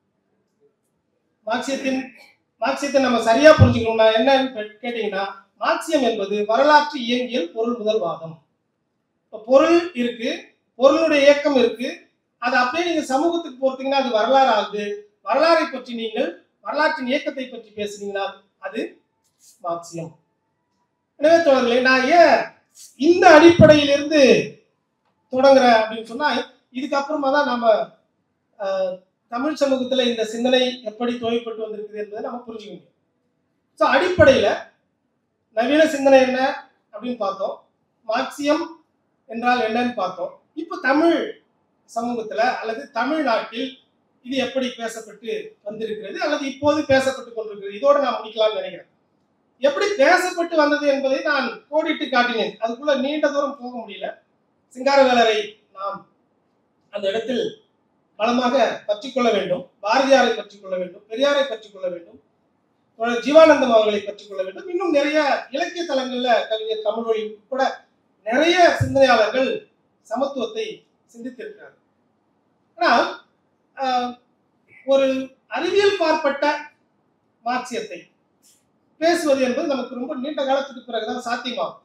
மார்க்சியத்தின் மார்க்சியத்தை நம்ம சரியா புரிஞ்சுக்கணும்னா என்னன்னு கே- கேட்டீங்கன்னா மார்க்சியம் என்பது வரலாற்று இயங்கியல் பொருள் முதல் வாதம் இப்ப பொருள் இருக்கு பொருளுடைய இயக்கம் இருக்கு அது அப்படியே நீங்க சமூகத்துக்கு போறீங்கன்னா அது வரலாறு ஆகுது வரலாறை பற்றி நீங்கள் வரலாற்றின் இயக்கத்தை பற்றி பேசுனீங்கன்னா அது மார்க்சியம் எனவே தோழர்களே நான் ஏன் இந்த அடிப்படையிலிருந்து தொடங்குறேன் அப்படின்னு சொன்னா இதுக்கப்புறமா தான் நம்ம ஆஹ், தமிழ் சமூகத்துல இந்த சிந்தனை எப்படி தோய்ப்பட்டு வந்திருக்குது என்பதை நம்ம புரிஞ்சுக்க முடியும் ஸோ அடிப்படையில நவீன சிந்தனை என்ன அப்படின்னு பார்த்தோம் மார்க்சியம் என்றால் என்னன்னு பார்த்தோம் இப்போ தமிழ் சமூகத்துல அல்லது தமிழ்நாட்டில் இது எப்படி பேசப்பட்டு வந்திருக்கிறது அல்லது இப்போது பேசப்பட்டு கொண்டிருக்கிறது இதோட நான் முடிக்கலாம்னு நினைக்கிறேன் எப்படி பேசப்பட்டு வந்தது என்பதை நான் கோடிட்டு காட்டினேன் அதுக்குள்ள நீண்ட தூரம் போக முடியல சிங்காரவேலரை நாம் அந்த இடத்தில் பலமாக பற்றிக் கொள்ள வேண்டும் பாரதியாரை பற்றிக் கொள்ள வேண்டும் பெரியாரை பற்றிக் கொள்ள வேண்டும் தோழர் ஜீவானந்தம் அவர்களை பற்றிக் கொள்ள வேண்டும் இன்னும் நிறைய இலக்கிய தலங்கள்ல கவிஞர் தமிழ்மொழி உட்பட நிறைய சிந்தனையாளர்கள் சமத்துவத்தை சிந்தித்திருக்கிறார்கள் ஆனால் ஆஹ், ஒரு அறிவியல் பார்ப்பட்ட மார்க்சியத்தை பேசுவது என்பது நமக்கு ரொம்ப நீண்ட காலத்துக்கு பிறகுதான் சாத்தியமாகும்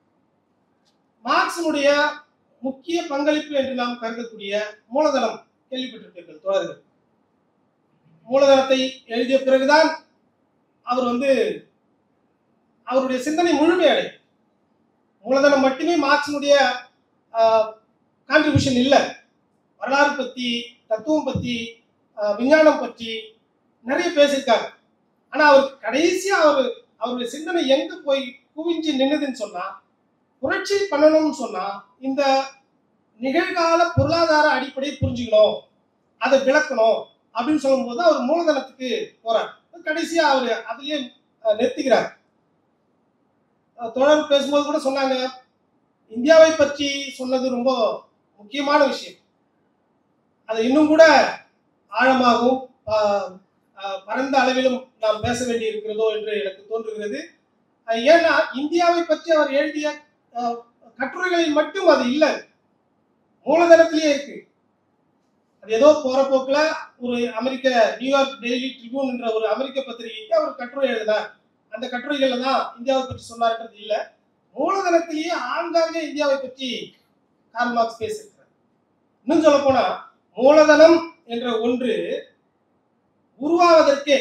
மார்க்சினுடைய முக்கிய பங்களிப்பு என்று நாம் கருதக்கூடிய மூலதனம் கேள்விப்பட்டிருப்பீர்கள் தோழர்கள் மூலதனத்தை எழுதிய பிறகுதான் அவர் வந்து அவருடைய சிந்தனை முழுமையடை மூலதனம் மட்டுமே மார்க்சினுடைய கான்ட்ரிபியூஷன் இல்லை வரலாறு பத்தி தத்துவம் பத்தி ஆஹ், விஞ்ஞானம் பற்றி நிறைய பேசியிருக்காங்க ஆனா அவர் கடைசியா அவர் அவருடைய சிந்தனை எங்க போய் குவிஞ்சு நின்னுதுன்னு சொன்னா புரட்சி பண்ணணும்னு சொன்னா இந்த நிகழ்கால பொருளாதார அடிப்படையை புரிஞ்சுக்கணும் அதை விளக்கணும் அப்படின்னு சொல்லும்போது அவர் மூலதனத்துக்கு போறார் கடைசியா அவர் அதுலயே அஹ், நிறுத்திக்கிறார் அஹ், தொடர்பு பேசும்போது கூட சொன்னாங்க இந்தியாவை பற்றி சொன்னது ரொம்ப முக்கியமான விஷயம் அதை இன்னும் கூட ஆழமாகவும் ஆஹ், ஆஹ், பரந்த அளவிலும் நாம் பேச வேண்டி இருக்கிறதோ என்று எனக்கு தோன்றுகிறது அஹ், ஏன்னா இந்தியாவை பற்றி அவர் எழுதிய ஆஹ், கட்டுரைகளில் மட்டும் அது இல்லை மூலதனத்திலேயே இருக்கு அது ஏதோ போற போக்குல ஒரு அமெரிக்க நியூயார்க் டெய்லி ட்ரிபியூன் என்ற ஒரு அமெரிக்க பத்திரிகைக்கு அவர் கட்டுரை எழுதினார் அந்த கட்டுரைகள்ல தான் இந்தியாவை பற்றி சொன்னார்ன்றது இல்ல மூலதனத்திலேயே ஆங்காங்கே இந்தியாவை பற்றி கார்ல் மார்க்ஸ் பேசியிருக்கிறார் இன்னும் சொல்ல போனா மூலதனம் என்ற ஒன்று உருவாவதற்கே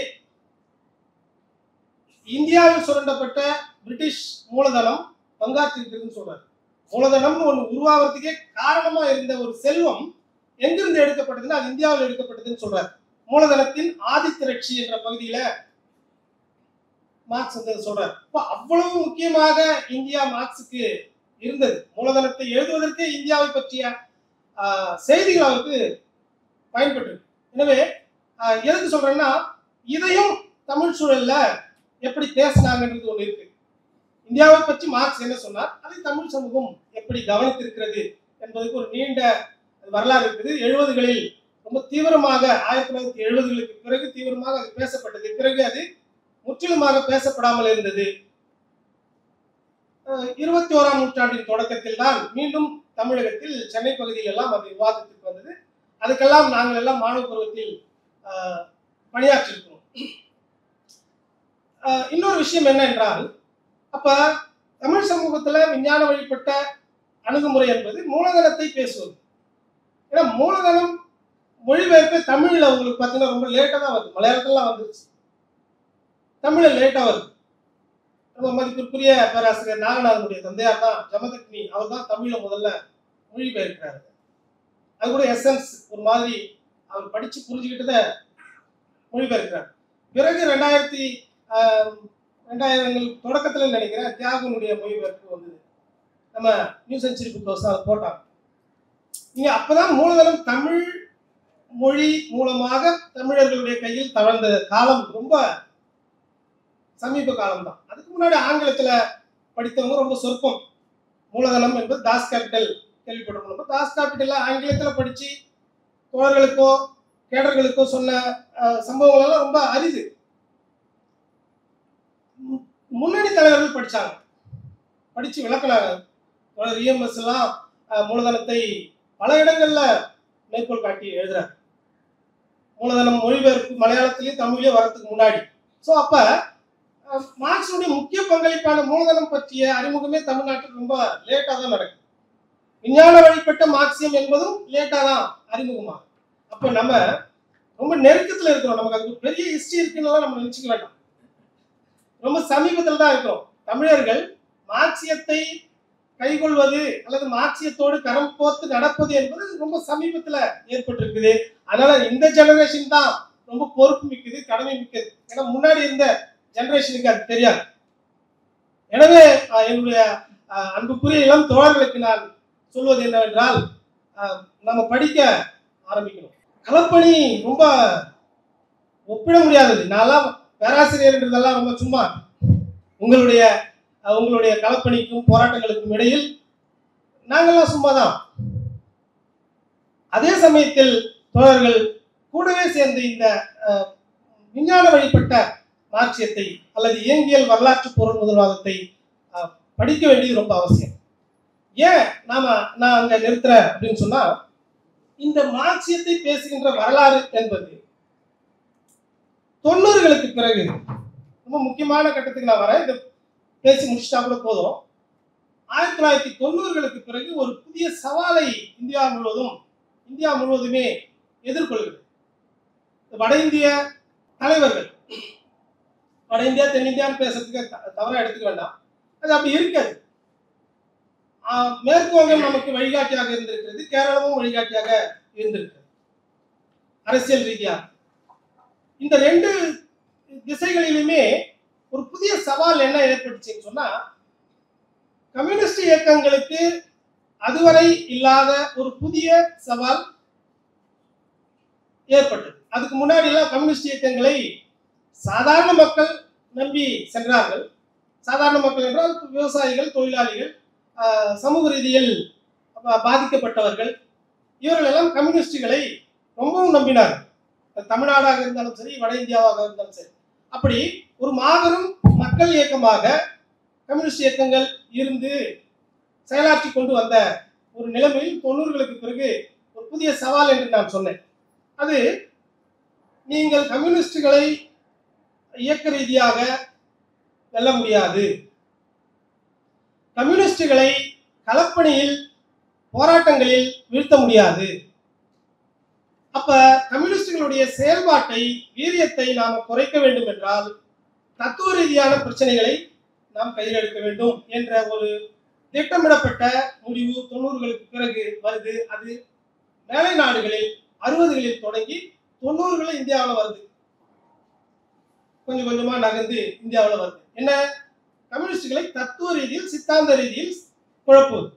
இந்தியாவில் சுரண்டப்பட்ட பிரிட்டிஷ் மூலதனம் பங்காற்றிருக்குதுன்னு சொல்றாரு மூலதனம்னு ஒன்று உருவாவதுக்கே காரணமா இருந்த ஒரு செல்வம் எங்கிருந்து எடுக்கப்பட்டதுன்னா அது இந்தியாவில் எடுக்கப்பட்டதுன்னு சொல்றாரு மூலதனத்தின் ஆதித்திரட்சி என்ற பகுதியில மார்க்ஸ் வந்து அதை சொல்றாரு இப்போ அவ்வளவு முக்கியமாக இந்தியா மார்க்ஸுக்கு இருந்தது மூலதனத்தை எழுதுவதற்கே இந்தியாவை பற்றிய ஆஹ், செய்திகள் அவருக்கு பயன்பட்டு எனவே ஆஹ், எதுக்கு சொல்றேன்னா இதையும் தமிழ் சூழல்ல எப்படி பேசினாங்கன்றது ஒண்ணு இருக்கு இந்தியாவை பற்றி மார்க்ஸ் என்ன சொன்னார் அதை தமிழ் சமூகம் எப்படி கவனித்திருக்கிறது என்பதற்கு ஒரு நீண்ட வரலாறு இருக்குது எழுபதுகளில் ரொம்ப தீவிரமாக ஆயிரத்தி தொள்ளாயிரத்தி எழுபதுகளுக்கு பிறகு தீவிரமாக அது பேசப்பட்டது பிறகு அது முற்றிலுமாக பேசப்படாமல் இருந்தது அஹ் இருபத்தி ஓராம் நூற்றாண்டின் தொடக்கத்தில் தான் மீண்டும் தமிழகத்தில் சென்னை பகுதியில் எல்லாம் அது விவாதத்துக்கு வந்தது அதுக்கெல்லாம் நாங்கள் எல்லாம் மாணவ பருவத்தில் அஹ், பணியாற்றிருக்கிறோம் அஹ், இன்னொரு விஷயம் என்ன என்றால் அப்ப தமிழ் சமூகத்துல விஞ்ஞான வழிபட்ட அணுகுமுறை என்பது மூலதனத்தை பேசுவது ஏன்னா மூலதனம் மொழிபெயர்ப்பு தமிழ்ல உங்களுக்கு பார்த்தீங்கன்னா ரொம்ப லேட்டாக தான் வருது மலையாளத்துலாம் வந்துருச்சு தமிழ்ல லேட்டா வருது நம்ம மதிப்பிற்குரிய பேராசிரியர் நாகநாதனுடைய தந்தையார் தான் ஜமதக்னி அவர் தான் தமிழ்ல முதல்ல மொழிபெயர்க்கிறாரு அது கூட எசன்ஸ் ஒரு மாதிரி அவர் படிச்சு புரிஞ்சுக்கிட்டத மொழிபெயர்க்கிறார் பிறகு ரெண்டாயிரத்தி ஆஹ், ரெண்டாயிரங்கள் தொடக்கத்துல நினைக்கிறேன் தியாகனுடைய மொழிபெயர்ப்பு வந்தது நம்ம நியூ செஞ்சுரி புக் ஹவுஸ் அதை போட்டாங்க நீங்க அப்பதான் மூலதனம் தமிழ் மொழி மூலமாக தமிழர்களுடைய கையில் தவழ்ந்த காலம் ரொம்ப சமீப காலம் தான் அதுக்கு முன்னாடி ஆங்கிலத்துல படித்தவங்க ரொம்ப சொற்பம் மூலதனம் என்பது தாஸ் கேபிட்டல் கேள்விப்பட்டிருக்கணும் தாஸ் கேபிட்டல் ஆங்கிலத்தில் படிச்சு தோழர்களுக்கோ கேடர்களுக்கோ சொன்ன அஹ், சம்பவங்கள் எல்லாம் ரொம்ப அரிது மு- முன்னணி தலைவர்கள் படிச்சாங்க படிச்சு விளக்குனாங்க தோழர் இஎம்எஸ் எல்லாம் அஹ், மூலதனத்தை பல இடங்கள்ல மேற்கோள் காட்டி எழுதுறாரு மூலதனம் மொழிபெயர்ப்பு மலையாளத்திலேயும் தமிழ்லயும் வரதுக்கு முன்னாடி ஸோ அப்ப அஹ், மார்க்ஸுடைய முக்கிய பங்களிப்பான மூலதனம் பற்றிய அறிமுகமே தமிழ்நாட்டில் ரொம்ப லேட்டா தான் நடக்குது விஞ்ஞான வழிபட்ட மார்க்சியம் என்பதும் லேட்டா தான் அறிமுகமாகும் அப்ப நம்ம ரொம்ப நெருக்கத்துல இருக்கிறோம் நமக்கு அது ஒரு பெரிய ஹிஸ்டரி இருக்குன்னு நம்ம நினைச்சுக்க வேண்டாம் ரொம்ப சமீபத்தில் தான் இருக்கிறோம் தமிழர்கள் மார்க்சியத்தை கைகொள்வது அல்லது மார்க்சியத்தோடு கரம் கோர்த்து நடப்பது என்பது ரொம்ப சமீபத்துல ஏற்பட்டிருக்குது அதனால இந்த ஜெனரேஷன் தான் ரொம்ப பொறுப்பு மிக்கது கடமை மிக்கது ஏன்னா முன்னாடி இருந்த ஜெனரேஷனுக்கு அது தெரியாது எனவே அஹ், என்னுடைய அஹ், அன்புக்குரிய இளம் தோழர்களுக்கு நான் சொல்வது என்னவென்றால் அஹ், நம்ம படிக்க ஆரம்பிக்கணும் களப்பணி ரொம்ப ஒப்பிட முடியாதது நான்லாம் பேராசிரியர்ன்றதெல்லாம் ரொம்ப சும்மா உங்களுடைய அஹ், உங்களுடைய களப்பணிக்கும் போராட்டங்களுக்கும் இடையில் நாங்கள்லாம் சும்மா தான் அதே சமயத்தில் தோழர்கள் கூடவே சேர்ந்து இந்த அஹ், விஞ்ஞான வழிபட்ட மார்க்சியத்தை அல்லது இயங்கியல் வரலாற்று பொருள் முதல்வாதத்தை அஹ், படிக்க வேண்டியது ரொம்ப அவசியம் ஏன் நாம நான் அங்க நிறுத்துறேன் அப்படின்னு சொன்னா இந்த மார்க்சியத்தை பேசுகின்ற வரலாறு என்பது தொண்ணூறுகளுக்கு பிறகு ரொம்ப முக்கியமான கட்டத்துக்கு நான் வரேன் இதை பேசி முடிச்சிட்டா கூட போதும் ஆயிரத்தி தொள்ளாயிரத்தி தொண்ணூறுகளுக்கு பிறகு ஒரு புதிய சவாலை இந்தியா முழுவதும் இந்தியா முழுவதுமே எதிர்கொள்கிறது வட இந்திய தலைவர்கள் வட இந்தியா தென்னிந்தியான்னு பேசுறதுக்கு த- தவறா எடுத்துக்க வேண்டாம் அது அப்படி இருக்காது ஆஹ் மேற்கு வங்கம் நமக்கு வழிகாட்டியாக இருந்திருக்கிறது கேரளமும் வழிகாட்டியாக இருந்திருக்கிறது அரசியல் ரீதியாக இந்த ரெண்டு திசைகளிலுமே ஒரு புதிய சவால் என்ன ஏற்பட்டுச்சுன்னு சொன்னா கம்யூனிஸ்ட் இயக்கங்களுக்கு அதுவரை இல்லாத ஒரு புதிய சவால் ஏற்பட்டது அதுக்கு முன்னாடி எல்லாம் கம்யூனிஸ்ட் இயக்கங்களை சாதாரண மக்கள் நம்பி சென்றார்கள் சாதாரண மக்கள் என்றால் விவசாயிகள் தொழிலாளிகள் ஆஹ், சமூக ரீதியில் பா- பாதிக்கப்பட்டவர்கள் இவர்கள் எல்லாம் கம்யூனிஸ்டுகளை ரொம்பவும் நம்பினார்கள் அது தமிழ்நாடாக இருந்தாலும் சரி வட இந்தியாவாக இருந்தாலும் சரி அப்படி ஒரு மாபெரும் மக்கள் இயக்கமாக கம்யூனிஸ்ட் இயக்கங்கள் இருந்து செயலாற்றி கொண்டு வந்த ஒரு நிலைமையில் தொண்ணூறுகளுக்கு பிறகு ஒரு புதிய சவால் என்று நான் சொன்னேன் அது நீங்கள் கம்யூனிஸ்டுகளை இயக்க ரீதியாக வெல்ல முடியாது கம்யூனிஸ்டுகளை களப்பணியில் போராட்டங்களில் வீழ்த்த முடியாது அப்ப கம்யூனிஸ்டுகளுடைய செயல்பாட்டை வீரியத்தை நாம குறைக்க வேண்டும் என்றால் தத்துவ ரீதியான பிரச்சனைகளை நாம் கையில் எடுக்க வேண்டும் என்ற ஒரு திட்டமிடப்பட்ட முடிவு தொண்ணூறுகளுக்கு பிறகு வருது அது மேலை நாடுகளில் அறுபதுகளில் தொடங்கி தொண்ணூறுகளில் இந்தியாவில் வருது கொஞ்சம் கொஞ்சமா நகர்ந்து இந்தியாவில் வருது என்ன கம்யூனிஸ்டுகளை தத்துவ ரீதியில் சித்தாந்த ரீதியில் குழப்புவது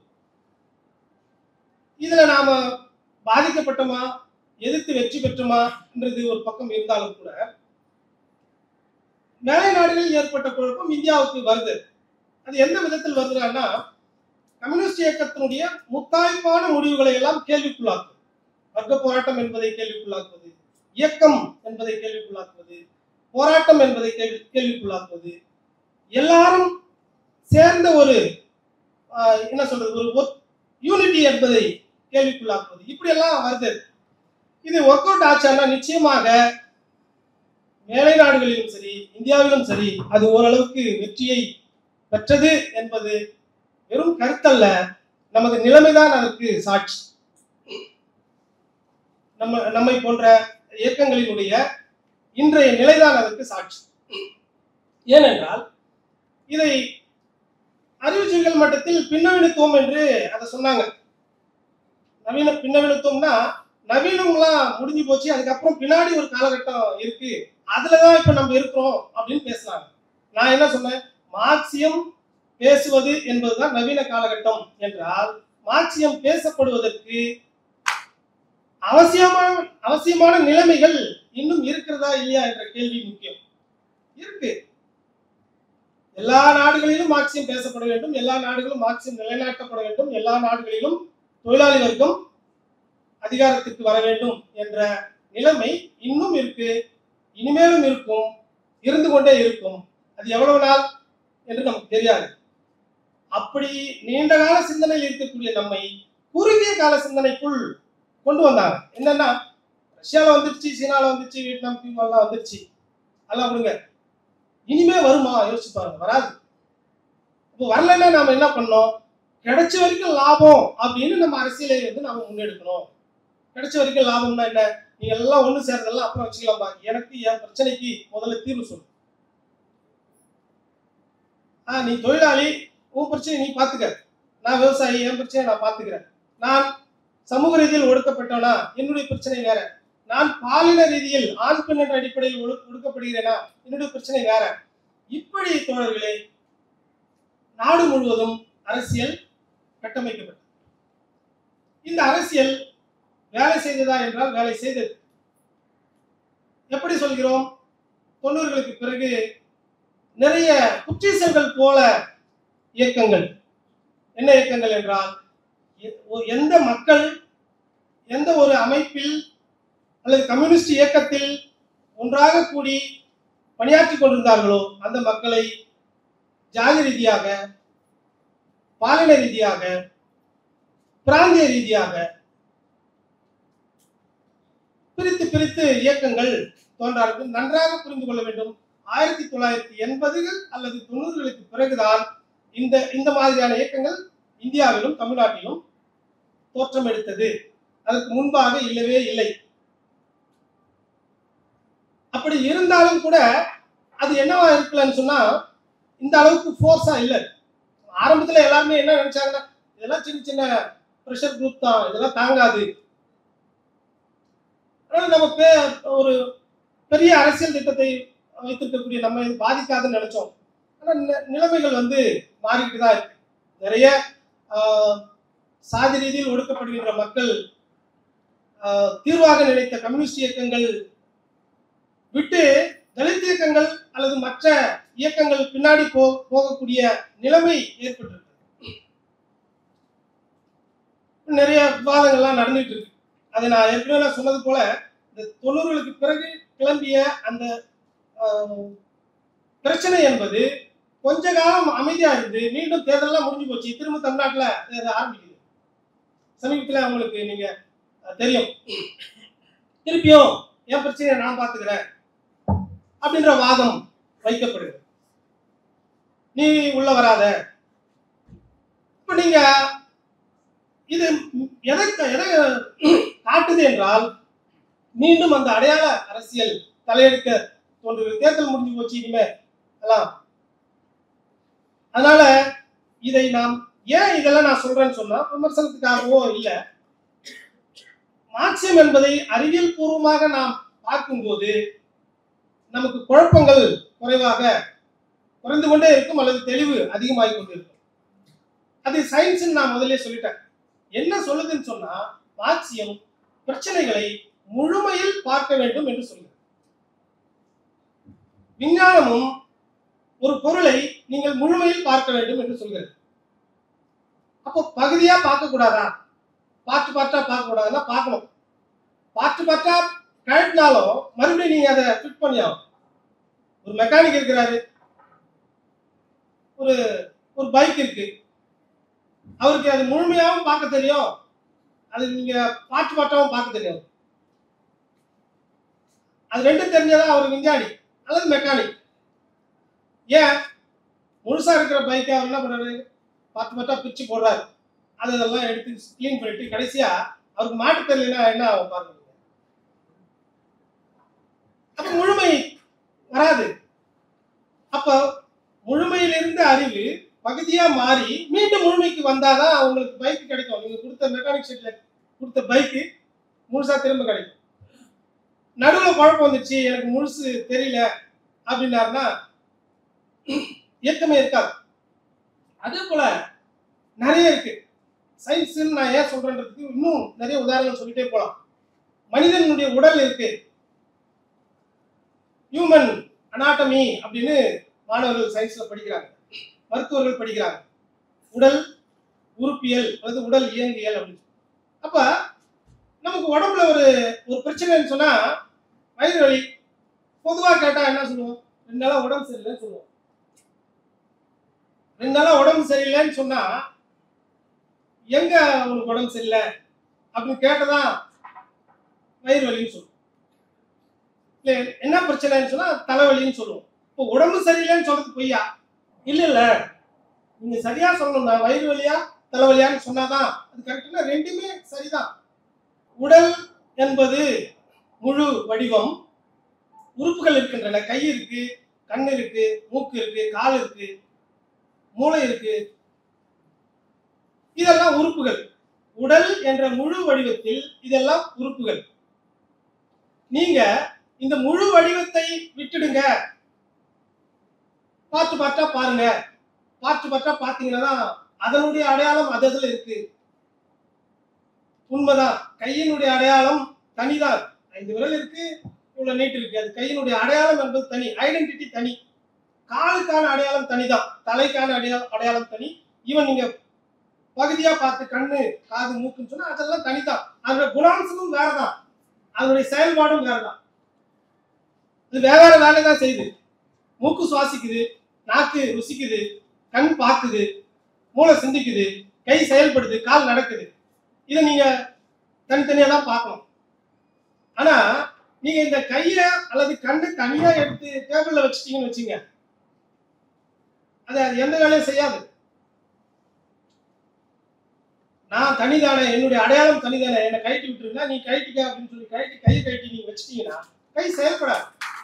இதுல நாம பாதிக்கப்பட்டோமா எதிர்த்து வெற்றி பெற்றோமான்றது ஒரு பக்கம் இருந்தாலும் கூட மேலை நாடுகளில் ஏற்பட்ட குழப்பம் இந்தியாவுக்கு வருது அது எந்த விதத்தில் வருதுன்னா கம்யூனிஸ்ட் இயக்கத்தினுடைய முத்தாய்ப்பான முடிவுகளை எல்லாம் கேள்விக்குள்ளாக்குவது வர்க்க போராட்டம் என்பதை கேள்விக்குள்ளாக்குவது இயக்கம் என்பதை கேள்விக்குள்ளாக்குவது போராட்டம் என்பதை கேள்வி கேள்விக்குள்ளாக்குவது எல்லாரும் சேர்ந்த ஒரு ஆஹ், என்ன சொல்றது ஒரு யூனிட்டி என்பதை கேள்விக்குள்ளாக்குவது இப்படி எல்லாம் வருது இது ஒர்க் அவுட் ஆச்சான்னா நிச்சயமாக மேலை நாடுகளிலும் சரி இந்தியாவிலும் சரி அது ஓரளவுக்கு வெற்றியை பெற்றது என்பது வெறும் கருத்தல்ல நமது நிலைமைதான் அதற்கு சாட்சி நம்ம நம்மை போன்ற இயக்கங்களினுடைய இன்றைய நிலைதான் அதற்கு சாட்சி ஏனென்றால் இதை அறிவுஜீவிகள் மட்டத்தில் பின்னவீனத்துவம் என்று அதை சொன்னாங்க நவீன பின்னவீனத்துவம்னா நவீனம்லாம் முடிஞ்சு போச்சு அதுக்கப்புறம் பின்னாடி ஒரு காலகட்டம் இருக்கு அதுலதான் இப்ப நம்ம இருக்கிறோம் அப்படின்னு பேசுறாங்க நான் என்ன சொன்னேன் மார்க்சியம் பேசுவது என்பதுதான் நவீன காலகட்டம் என்றால் மார்க்சியம் பேசப்படுவதற்கு அவசியமான அவசியமான நிலைமைகள் இன்னும் இருக்கிறதா இல்லையா என்ற கேள்வி முக்கியம் இருக்கு எல்லா நாடுகளிலும் மார்க்சியம் பேசப்பட வேண்டும் எல்லா நாடுகளும் மார்க்சியம் நிலைநாட்டப்பட வேண்டும் எல்லா நாடுகளிலும் தொழிலாளி வர்க்கம் அதிகாரத்திற்கு வர வேண்டும் என்ற நிலைமை இன்னும் இருக்கு இனிமேலும் இருக்கும் இருந்து கொண்டே இருக்கும் அது எவ்வளவு நாள் என்று நமக்கு தெரியாது அப்படி நீண்ட கால சிந்தனையில் இருக்கக்கூடிய நம்மை குறுகிய கால சிந்தனைக்குள் கொண்டு வந்தாங்க என்னன்னா ரஷ்யால வந்துருச்சு சீனால வந்துருச்சு வியட்நாம் எல்லாம் வந்துருச்சு அதெல்லாம் விடுங்க இனிமே வருமா யோசிச்சு பாருங்க வராது இப்போ வரலைன்னா நாம என்ன பண்ணோம் கிடைச்ச வரைக்கும் லாபம் அப்படின்னு நம்ம அரசியலை வந்து நாம முன்னெடுக்கணும் கிடைச்ச வரைக்கும் லாபம்னா என்ன நீங்க எல்லாம் ஒண்ணு சேர்றதெல்லாம் அப்புறம் வச்சுக்கலாம் பா எனக்கு என் பிரச்சனைக்கு முதல்ல தீர்வு சொல்லு ஆ நீ தொழிலாளி உன் பிரச்சனை நீ பாத்துக்க நான் விவசாயி என் பிரச்சனையை நான் பாத்துக்கிறேன் நான் சமூக ரீதியில் ஒடுக்கப்பட்டவனா என்னுடைய பிரச்சனை வேற நான் பாலின ரீதியில் ஆண் பெண் என்ற அடிப்படையில் ஒடு- ஒடுக்கப்படுகிறேனா என்னுடைய பிரச்சனை வேற இப்படி தோழர்களே நாடு முழுவதும் அரசியல் கட்டமைக்கப்பட்டது இந்த அரசியல் வேலை செய்ததா என்றால் வேலை செய்தது எப்படி சொல்கிறோம் தொண்ணூறுகளுக்கு பிறகு நிறைய குற்றீசல்கள் போல இயக்கங்கள் என்ன இயக்கங்கள் என்றால் எ- ஒ- எந்த மக்கள் எந்த ஒரு அமைப்பில் அல்லது கம்யூனிஸ்ட் இயக்கத்தில் ஒன்றாக கூடி பணியாற்றி கொண்டிருந்தார்களோ அந்த மக்களை ஜாதி ரீதியாக பாலின ரீதியாக பிராந்திய ரீதியாக பிரித்து பிரித்து இயக்கங்கள் தோன்றார்கள் நன்றாக புரிந்து கொள்ள வேண்டும் ஆயிரத்தி தொள்ளாயிரத்தி எண்பதுகள் அல்லது தொண்ணூறுகளுக்கு பிறகுதான் இந்த இந்த மாதிரியான இயக்கங்கள் இந்தியாவிலும் தமிழ்நாட்டிலும் தோற்றம் எடுத்தது அதற்கு முன்பாக இல்லவே இல்லை அப்படி இருந்தாலும் கூட அது என்னவா இருக்கலன்னு சொன்னா இந்த அளவுக்கு ஃபோர்ஸா இல்ல ஆரம்பத்துல எல்லாருமே என்ன நினைச்சாங்கன்னா இதெல்லாம் சின்ன சின்ன ப்ரெஷர் குரூப் தான் இதெல்லாம் தாங்காது அதனால நம்ம பே- ஒரு பெரிய அரசியல் திட்டத்தை வைத்திருக்கக்கூடிய நம்ம இது பாதிக்காதுன்னு நினைச்சோம் ஆனா நி- நிலைமைகள் வந்து மாறிக்கிட்டு தான் இருக்கு நிறைய ஆஹ், சாதி ரீதியில் ஒடுக்கப்படுகின்ற மக்கள் ஆஹ், தீர்வாக நினைத்த கம்யூனிஸ்ட் இயக்கங்கள் விட்டு தலித் இயக்கங்கள் அல்லது மற்ற இயக்கங்கள் பின்னாடி போ போகக்கூடிய நிலைமை ஏற்பட்டிருக்கு நிறைய விவாதங்கள்லாம் நடந்துட்டு இருக்கு அதை நான் ஏற்கனவே நான் சொன்னது போல இந்த தொண்ணூறுகளுக்கு பிறகு கிளம்பிய அந்த ஆஹ், பிரச்சனை என்பது கொஞ்ச காலம் அமைதியா இருந்து மீண்டும் தேர்தல்லாம் முடிஞ்சு போச்சு திரும்ப தமிழ்நாட்டுல தேர்தல் ஆரம்பிக்குது சமீபத்துல அவங்களுக்கு நீங்க அஹ், தெரியும் திருப்பியும் என் பிரச்சனையை நான் பாத்துக்கிறேன் அப்படின்ற வாதம் வைக்கப்படுது நீ உள்ள வராத இப்ப நீங்க இது எதை எதை காட்டுது என்றால் மீண்டும் அந்த அடையாள அரசியல் தலையெடுக்க தோன்றுகிறது தேர்தல் முடிஞ்சு போச்சு இனிமே எல்லாம் அதனால இதை நாம் ஏன் இதெல்லாம் நான் சொல்றேன்னு சொன்னா விமர்சனத்துக்காகவோ இல்ல மார்க்சியம் என்பதை அறிவியல் பூர்வமாக நாம் பார்க்கும்போது நமக்கு குழப்பங்கள் குறைவாக குறைந்து கொண்டே இருக்கும் அல்லது தெளிவு அதிகமாகி கொண்டு இருக்கும் அது சயின்ஸ் நான் முதல்ல சொல்லிட்டேன் என்ன சொல்லுதுன்னு சொன்னா மார்க்சியம் பிரச்சனைகளை முழுமையில் பார்க்க வேண்டும் என்று சொல்லுது விஞ்ஞானமும் ஒரு பொருளை நீங்கள் முழுமையில் பார்க்க வேண்டும் என்று சொல்கிறது அப்போ பகுதியா பார்க்க கூடாதா பார்த்து பார்த்தா பார்க்க கூடாதுன்னா பார்க்கணும் பார்த்து பார்த்தா கழட்டினாலும் மறுபடியும் நீங்க அதை ஃபிட் பண்ணி ஆகணும் ஒரு மெக்கானிக் இருக்கிறாரு ஒரு ஒரு பைக் இருக்கு அவருக்கு அது முழுமையாகவும் பார்க்க தெரியும் அது நீங்க பாட்டு பாட்டாவும் பார்க்க தெரியும் அது ரெண்டும் தெரிஞ்சதான் அவர் விஞ்ஞானி அல்லது மெக்கானிக் ஏன் முழுசா இருக்கிற பைக்கை அவர் என்ன பண்றாரு பத்து பத்தா பிச்சு போடுறாரு அது அதெல்லாம் எடுத்து க்ளீன் பண்ணிட்டு கடைசியா அவருக்கு மாட்டு தெரியலன்னா என்ன ஆகும் பாருங்க அப்ப முழுமை வராது அப்ப முழுமையிலிருந்த அறிவு பகுதியா மாறி மீண்டும் முழுமைக்கு வந்தாதான் அவங்களுக்கு பைக் கிடைக்கும் நீங்க கொடுத்த மெக்கானிக் ஷெட்ல கொடுத்த பைக்கு முழுசா திரும்ப கிடைக்கும் நடுவுல குழப்பம் வந்துச்சு எனக்கு முழுசு தெரியல அப்படின்னாருன்னா இயக்கமே இருக்காது அதே போல நிறைய இருக்கு சயின்ஸ் நான் ஏன் சொல்றேன்றதுக்கு இன்னும் நிறைய உதாரணங்கள் சொல்லிட்டே போலாம் மனிதனுடைய உடல் இருக்கு ஹியூமன் அனாட்டமி அப்படின்னு மாணவர்கள் சயின்ஸ்ல படிக்கிறாங்க மருத்துவர்கள் படிக்கிறாங்க உடல் உறுப்பியல் அல்லது உடல் இயங்கியல் அப்படின்னு அப்ப நமக்கு உடம்புல ஒரு ஒரு பிரச்சனைன்னு சொன்னா வயிறு வலி பொதுவா கேட்டா என்ன சொல்லுவோம் ரெண்டு நாளா உடம்பு சரியில்லைன்னு சொல்லுவோம் ரெண்டு நாளா உடம்பு சரியில்லைன்னு சொன்னா எங்க உனக்கு உடம்பு சரியில்லை அப்படின்னு கேட்டதான் வயிறு வலின்னு சொல்லுவோம் இல்ல என்ன பிரச்சனைன்னு சொன்னா தலைவலின்னு சொல்லுவோம் இப்போ உடம்பு சரியில்லைன்னு சொல்றது பொய்யா இல்ல இல்ல நீங்க சரியா சொல்லணும்னா வயிறு வலியா தலைவலியான்னு சொன்னாதான் அது கரெக்டுனா ரெண்டுமே சரிதான் உடல் என்பது முழு வடிவம் உறுப்புகள் இருக்கின்றன கை இருக்கு கண் இருக்கு மூக்கு இருக்கு கால் இருக்கு மூளை இருக்கு இதெல்லாம் உறுப்புகள் உடல் என்ற முழு வடிவத்தில் இதெல்லாம் உறுப்புகள் நீங்க இந்த முழு வடிவத்தை விட்டுடுங்க பார்த்து பார்த்தா பாருங்க பார்த்து பார்த்தா பாத்தீங்கன்னா அதனுடைய அடையாளம் அது அதுல இருக்கு உண்மைதான் கையினுடைய அடையாளம் தனிதான் ஐந்து விரல் இருக்கு இவ்வளவு நீட்டு இருக்கு அது கையினுடைய அடையாளம் என்பது தனி ஐடென்டிட்டி தனி காலுக்கான அடையாளம் தனிதான் தலைக்கான அடையாளம் அடையாளம் தனி ஈவன் நீங்க பகுதியா பார்த்து கண்ணு காது மூக்குன்னு சொன்னா அதெல்லாம் தனிதான் அதோட குணாம்சமும் வேறதான் அதனுடைய செயல்பாடும் வேறதான் இது வேற வேற வேலை தான் செய்யுது மூக்கு சுவாசிக்குது நாக்கு ருசிக்குது கண் பார்க்குது மூளை சிந்திக்குது கை செயல்படுது கால் நடக்குது இதை நீங்க தனித்தனியா தான் பார்க்கணும் ஆனா நீங்க இந்த கைய அல்லது கண்ணு தனியா எடுத்து டேபிள்ல வச்சுட்டீங்கன்னு வச்சுங்க அது அது எந்த வேலையும் செய்யாது நான் தனிதானே என்னுடைய அடையாளம் தனிதானே என்னை கைட்டி விட்டுருந்தா நீ கைட்டிக்க அப்படின்னு சொல்லி கைட்டி கையை கைட்டி நீங்க வச்சிட்டீங்கன்னா கை செயல்படாது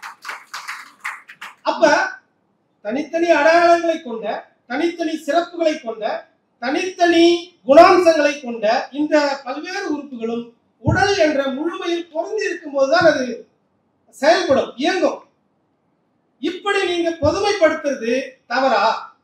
அப்ப தனித்தனி அடையாளங்களை கொண்ட தனித்தனி சிறப்புகளை கொண்ட தனித்தனி குணாம்சங்களை கொண்ட இந்த பல்வேறு உறுப்புகளும் உடல் என்ற முழுமையில் பொருந்தி இருக்கும்போது தான் அது செயல்படும் இயங்கும் இப்படி நீங்க பொதுமைப்படுத்துறது தவறா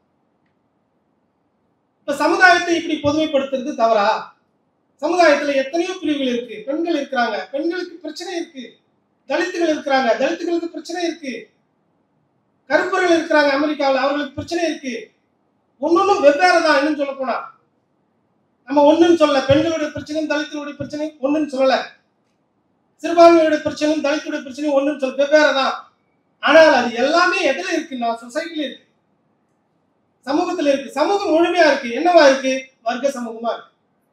இப்ப சமுதாயத்தை இப்படி பொதுமைப்படுத்துறது தவறா சமுதாயத்துல எத்தனையோ பிரிவுகள் இருக்கு பெண்கள் இருக்கிறாங்க பெண்களுக்கு பிரச்சனை இருக்கு தலித்துகள் இருக்கிறாங்க தலித்துகளுக்கு பிரச்சனை இருக்கு கருப்பர்கள் இருக்கிறாங்க அமெரிக்காவில் அவர்களுக்கு பிரச்சனை இருக்கு ஒன்னொன்னும் வெவ்வேறு தான் இன்னும் சொல்ல போனா நம்ம ஒண்ணுன்னு சொல்லல பெண்களுடைய பிரச்சனையும் தலித்துடைய பிரச்சனையும் ஒண்ணுன்னு சொல்லல சிறுபான்மையுடைய பிரச்சனையும் தலித்துடைய பிரச்சனையும் ஒண்ணுன்னு சொல்ல வெவ்வேறு தான் ஆனால் அது எல்லாமே எதுல இருக்குன்னா சொசைட்டில இருக்கு சமூகத்துல இருக்கு சமூகம் முழுமையா இருக்கு என்னவா இருக்கு வர்க்க சமூகமா இருக்கு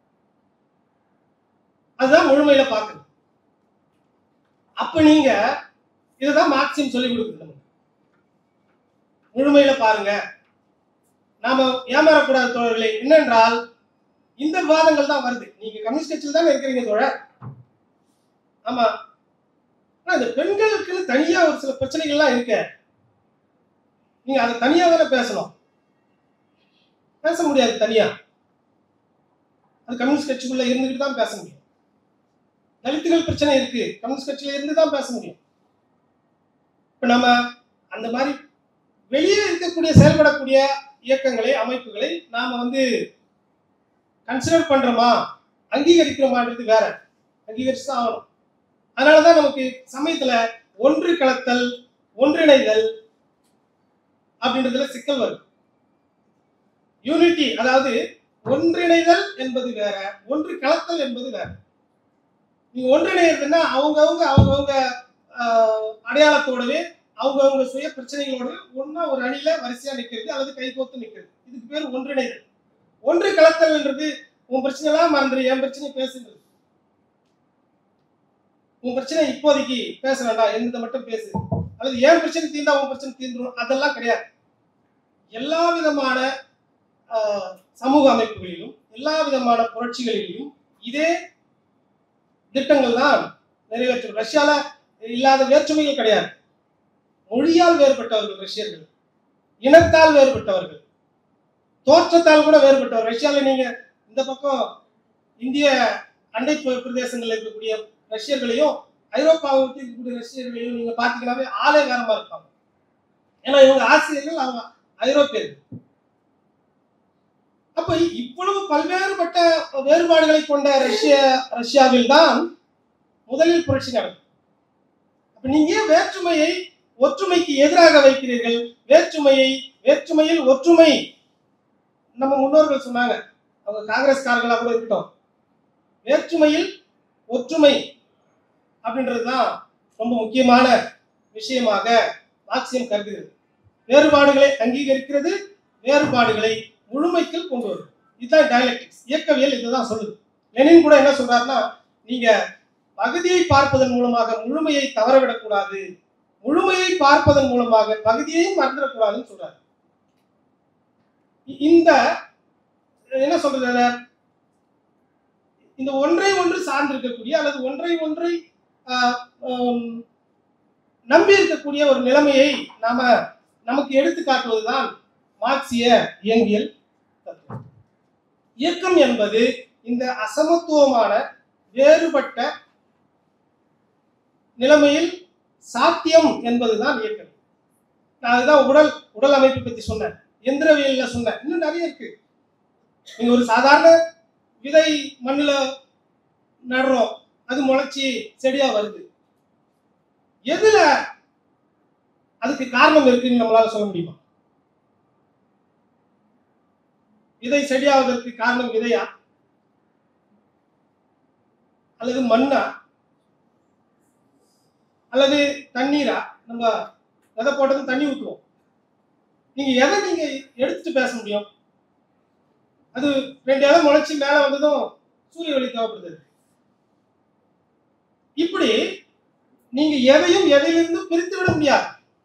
அதுதான் முழுமையில பார்க்கணும் அப்ப நீங்க இதுதான் மார்க்சியம் சொல்லி கொடுக்குது நமக்கு முழுமையில பாருங்க நாம ஏமாறக்கூடாத தோழர்களே என்னென்றால் இந்த விவாதங்கள் தான் வருது நீங்க கம்யூனிஸ்ட் கட்சியில் தானே இருக்கிறீங்க தோழர் ஆமா ஆனா இந்த பெண்களுக்குன்னு தனியா ஒரு சில பிரச்சனைகள்லாம் இருக்க நீங்க அதை தனியா தானே பேசணும் பேச முடியாது தனியா அது கம்யூனிஸ்ட் கட்சிக்குள்ள இருந்துகிட்டு தான் பேச முடியும் தலித்துகள் பிரச்சனை இருக்கு கம்யூனிஸ்ட் கட்சியில இருந்து தான் பேச முடியும் இப்ப நம்ம அந்த மாதிரி வெளியே இருக்கக்கூடிய செயல்படக்கூடிய இயக்கங்களை அமைப்புகளை நாம வந்து கன்சிடர் பண்றோமா அங்கீகரிக்கிறோமான்றது வேற அங்கீகரிச்சு தான் ஆகணும் அதனாலதான் நமக்கு சமயத்துல ஒன்று கலத்தல் ஒன்றிணைதல் அப்படின்றதுல சிக்கல் வருது யூனிட்டி அதாவது ஒன்றிணைதல் என்பது வேற ஒன்று கலத்தல் என்பது வேற நீங்க ஒன்றிணைறதுன்னா அவங்கவுங்க அவங்கவுங்க ஆஹ், அடையாளத்தோடவே அவங்கவுங்க சுய பிரச்சனைகளோட ஒண்ணா ஒரு அணியில வரிசையா நிக்கிறது அல்லது கைகோத்து நிக்கிறது இதுக்கு பேர் ஒன்றிணைதல் ஒன்று கலத்தல்ன்றது உன் பிரச்சனை எல்லாம் மறந்துரு என் பிரச்சனை பேசுன்றது உன் பிரச்சனை இப்போதைக்கு பேச வேண்டாம் என்னதை மட்டும் பேசு அல்லது என் பிரச்சனை தீர்ந்தா உன் பிரச்சனை தீர்ந்துடும் அதெல்லாம் கிடையாது எல்லா விதமான ஆஹ், சமூக அமைப்புகளிலும் எல்லா விதமான புரட்சிகளிலும் இதே திட்டங்கள் தான் நிறைவேற்றும் ரஷ்யால இல்லாத வேற்றுமைகள் கிடையாது மொழியால் வேறுபட்டவர்கள் ரஷ்யர்கள் இனத்தால் வேறுபட்டவர்கள் தோற்றத்தால் கூட வேறுபட்டவர் ரஷ்யால நீங்க இந்த பக்கம் இந்திய அண்டை ப- பிரதேசங்கள்ல இருக்கக்கூடிய ரஷ்யர்களையும் ஐரோப்பாவுக்கு இருக்கக்கூடிய ரஷ்யர்களையும் நீங்க பாத்தீங்கன்னாவே ஆளே வேறமா இருப்பாங்க ஏன்னா இவங்க ஆசிரியர்கள் அவங்க ஐரோப்பியர்கள் அப்ப இவ்வளவு பல்வேறுபட்ட வேறுபாடுகளை கொண்ட ரஷ்ய ரஷ்யாவில் தான் முதலில் புரட்சி நடக்கும் அப்ப நீங்க ஏன் வேற்றுமையை ஒற்றுமைக்கு எதிராக வைக்கிறீர்கள் வேற்றுமையை வேற்றுமையில் ஒற்றுமை நம்ம முன்னோர்கள் சொன்னாங்க அவங்க காங்கிரஸ்காரர்களா கூட இருக்கட்டும் வேற்றுமையில் ஒற்றுமை அப்படின்றதுதான் ரொம்ப முக்கியமான விஷயமாக மார்க்சியம் கருதுகிறது வேறுபாடுகளை அங்கீகரிக்கிறது வேறுபாடுகளை முழுமைக்குள் கொண்டு வரும் இதுதான் டயலெக்டிக்ஸ் இயக்கவியல் இதுதான் சொல்லுது லெனின் கூட என்ன சொல்றாருன்னா நீங்க பகுதியை பார்ப்பதன் மூலமாக முழுமையை தவறவிடக்கூடாது முழுமையை பார்ப்பதன் மூலமாக பகுதியையும் மறந்துடக்கூடாதுன்னு சொல்றாரு இ- இந்த என்ன சொல்றது அத? இந்த ஒன்றை ஒன்று சார்ந்திருக்கக்கூடிய அல்லது ஒன்றை ஒன்றை ஆஹ், ஆம், நம்பி இருக்கக்கூடிய ஒரு நிலைமையை நாம நமக்கு எடுத்து காட்டுவதுதான் மார்க்சிய இயங்கியல் தத்துவம் இயக்கம் என்பது இந்த அசமத்துவமான வேறுபட்ட நிலைமையில் சாத்தியம் என்பதுதான் இயக்கம் நான் அதுதான் உடல் உடல் அமைப்பு பத்தி சொன்னேன் எந்திரவியல்ல சொன்னேன் இன்னும் நிறைய இருக்கு நீங்க ஒரு சாதாரண விதை மண்ணுல நடுறோம் அது முளைச்சி செடியா வருது எதுல அதுக்கு காரணம் இருக்குன்னு நம்மளால சொல்ல முடியுமா விதை செடியாவதற்கு காரணம் விதையா அல்லது மண்ணா அல்லது தண்ணீரா நம்ம விதை போட்டது தண்ணி ஊற்றுவோம் நீங்க எதை நீங்க எடுத்துட்டு பேச முடியும் அது ரெண்டு இலை முளைச்சு மேல வந்ததும் சூரிய ஒளி தேவைப்படுது இப்படி நீங்க எதையும் எதையிலிருந்தும் பிரித்து விட முடியாது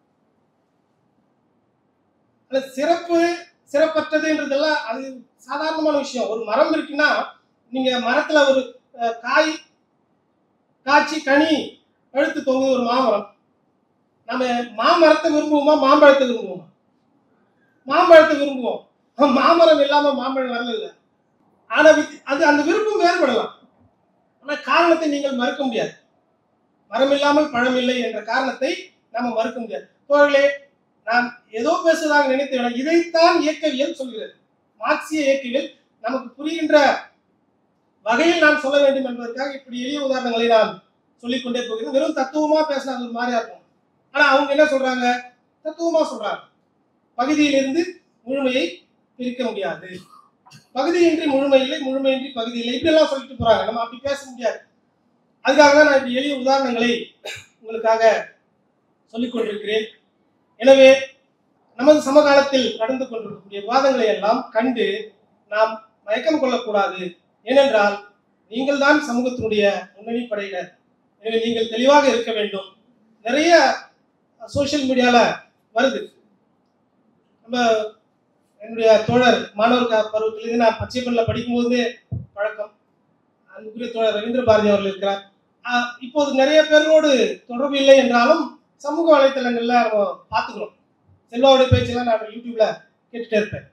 அது சிறப்பு சிறப்பற்றதுன்றதெல்லாம் அது சாதாரணமான விஷயம் ஒரு மரம் இருக்குன்னா நீங்க மரத்துல ஒரு அஹ், காய் காய்ச்சி கனி பழுத்து தொங்குது ஒரு மாமரம் நம்ம மாமரத்தை விரும்புவோமா மாம்பழத்தை விரும்புவோமா மாம்பழத்தை விரும்புவோம் மாமரம் இல்லாம மாம்பழம் வரல ஆனா வித்- அது அந்த விருப்பம் வேறுபடலாம் ஆனா காரணத்தை நீங்கள் மறுக்க முடியாது மரம் இல்லாமல் பழம் இல்லை என்ற காரணத்தை நாம மறுக்க முடியாது தோழர்களே நான் ஏதோ பேசுவதாக நினைத்து விட இதைத்தான் இயக்கவியல் சொல்கிறது மார்க்சிய இயக்கவியல் நமக்கு புரிகின்ற வகையில் நான் சொல்ல வேண்டும் என்பதற்காக இப்படி எளிய உதாரணங்களை நான் சொல்லிக்கொண்டே போகிறேன் வெறும் தத்துவமா பேசினா அது ஒரு மாதிரியா இருக்கும் ஆனா அவங்க என்ன சொல்றாங்க தத்துவமா சொல்றாங்க பகுதியிலிருந்து முழுமையை பிரிக்க முடியாது பகுதியின்றி முழுமை இல்லை முழுமையின்றி பகுதி இல்லை இப்படி எல்லாம் சொல்லிட்டு போறாங்க நம்ம அப்படி பேச முடியாது அதுக்காக தான் நான் இப்படி எளிய உதாரணங்களை உங்களுக்காக சொல்லிக் கொண்டிருக்கிறேன் எனவே நமது சமகாலத்தில் நடந்து கொண்டிருக்கக்கூடிய விவாதங்களை எல்லாம் கண்டு நாம் மயக்கம் கொள்ளக்கூடாது ஏனென்றால் நீங்கள் தான் சமூகத்தினுடைய முன்னணி படையினர் எனவே நீங்கள் தெளிவாக இருக்க வேண்டும் நிறைய சோஷியல் மீடியால வருது நம்ம என்னுடைய தோழர் மாணவர் க- பருவத்திலிருந்து நான் பச்சைப்பள்ளியில் படிக்கும்போது பழக்கம் அன்புக்குரிய தோழர் ரவீந்திர பாரதி அவர்கள் இருக்கிறார் ஆஹ் இப்போது நிறைய பேரோடு தொடர்பு இல்லை என்றாலும் சமூக வலைத்தளங்கள்ல நம்ம பார்த்துக்கிறோம் செல்வாவுடைய பேச்செல்லாம் நான் யூடியூப்ல கேட்டுட்டே இருப்பேன்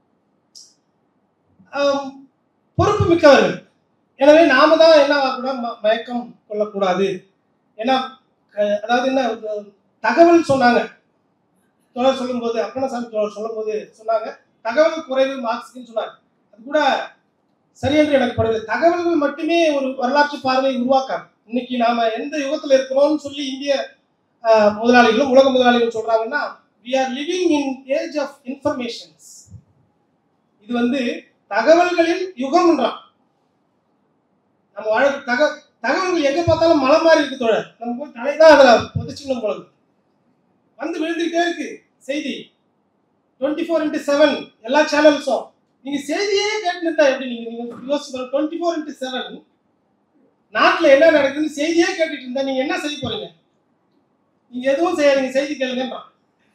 ஆம், பொறுப்பு மிக்கவர்கள் எனவே நாம தான் என்ன ஆகக்கூட மயக்கம் கொள்ளக்கூடாது ஏன்னா அஹ், அதாவது என்ன அஹ், தகவல் சொன்னாங்க தோழர் சொல்லும்போது அப்பனசாமி தோழர் சொல்லும்போது சொன்னாங்க தகவல் குறைவு மார்க்ஸ்னு சொன்னாங்க அது கூட சரி என்று எனக்கு படவில்லை தகவல்கள் மட்டுமே ஒரு வரலாற்று பார்வையை உருவாக்காது இன்னைக்கு நாம எந்த யுகத்துல இருக்கிறோம்னு சொல்லி இந்திய ஆஹ், முதலாளிகளும் உலக முதலாளிகளும் சொல்றாங்கன்னா we are living in age of informations இது வந்து தகவல்களின் யுகம்ன்றான் நம்ம வாழ தக தகவல்கள் எங்க பார்த்தாலும் மலை மாதிரி இருக்கு தோழர் நம்ம போய் தலைதான் அதுல புதைச்சிக்கணும் போல இருக்கு. வந்து விழுந்துகிட்டே இருக்கு செய்தி டுவெண்ட்டி ஃபோர் இன்ட்டு செவன் எல்லா சேனல்ஸும் நீங்க செய்தியே கேட்டு இருந்தா எப்படி நீங்க நீங்க யோசிச்சு டுவெண்ட்டி ஃபோர் இன்ட்டு செவன் நாட்டுல என்ன நடக்குதுன்னு செய்தியே கேட்டுட்டு இருந்தா நீங்க என்ன செய்ய போறீங்க நீங்க எதுவும் செய்யாதீங்க செய்தி கேளுங்கன்றான்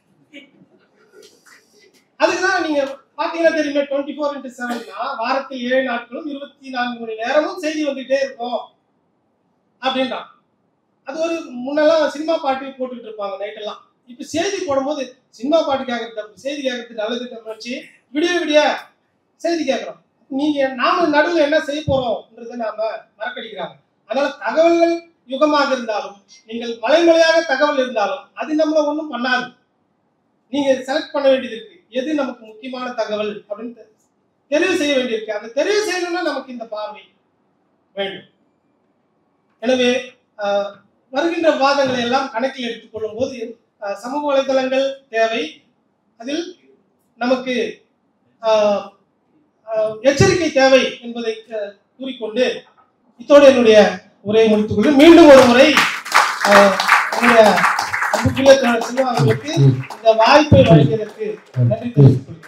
அதுக்குதான் நீங்க பாத்தீங்கன்னா தெரியுமே டுவெண்ட்டி ஃபோர் இன்ட்டு செவன்னா வாரத்தில் ஏழு நாட்களும் இருபத்தி நான்கு மணி நேரமும் செய்தி வந்துட்டே இருக்கும் அப்படின்றான் அது ஒரு முன்னெல்லாம் சினிமா பாட்டு போட்டுட்டு இருப்பாங்க நைட்டெல்லாம் இப்ப செய்தி போடும்போது சினிமா பாட்டு கேட்கறது தப்பு செய்தி கேட்கறது நல்லது தப்பு வச்சு விடிய விடிய செய்தி கேட்கறோம் நீங்க நாம நடுவில் என்ன செய்ய போறோம்ன்றதை நாம மறக்கடிக்கிறாங்க அதனால தகவல்கள் யுகமாக இருந்தாலும் நீங்கள் மலைமலையாக தகவல் இருந்தாலும் அது நம்மள ஒன்றும் பண்ணாது நீங்க செலக்ட் பண்ண வேண்டியது இருக்கு எது நமக்கு முக்கியமான தகவல் அப்படின்னு தெ- தெரிவு செய்ய வேண்டியிருக்கு அந்த தெரிவு செய்யணும்னா நமக்கு இந்த பார்வை வேண்டும் எனவே ஆஹ், வருகின்ற விவாதங்களை எல்லாம் கணக்கில் எடுத்துக்கொள்ளும் போது அஹ், சமூக வலைதளங்கள் தேவை அதில் நமக்கு அஹ், அஹ், எச்சரிக்கை தேவை என்பதை அஹ், கூறிக்கொண்டு இத்தோடு என்னுடைய உரையை முடித்துக் கொண்டு மீண்டும் ஒரு முறை அஹ், என்னுடைய அன்புக்குரிய தோழர் சில்வா அவர்களுக்கு இந்த வாய்ப்பை வழங்கியதற்கு நன்றி தெரிவித்துக் கொள்கிறேன்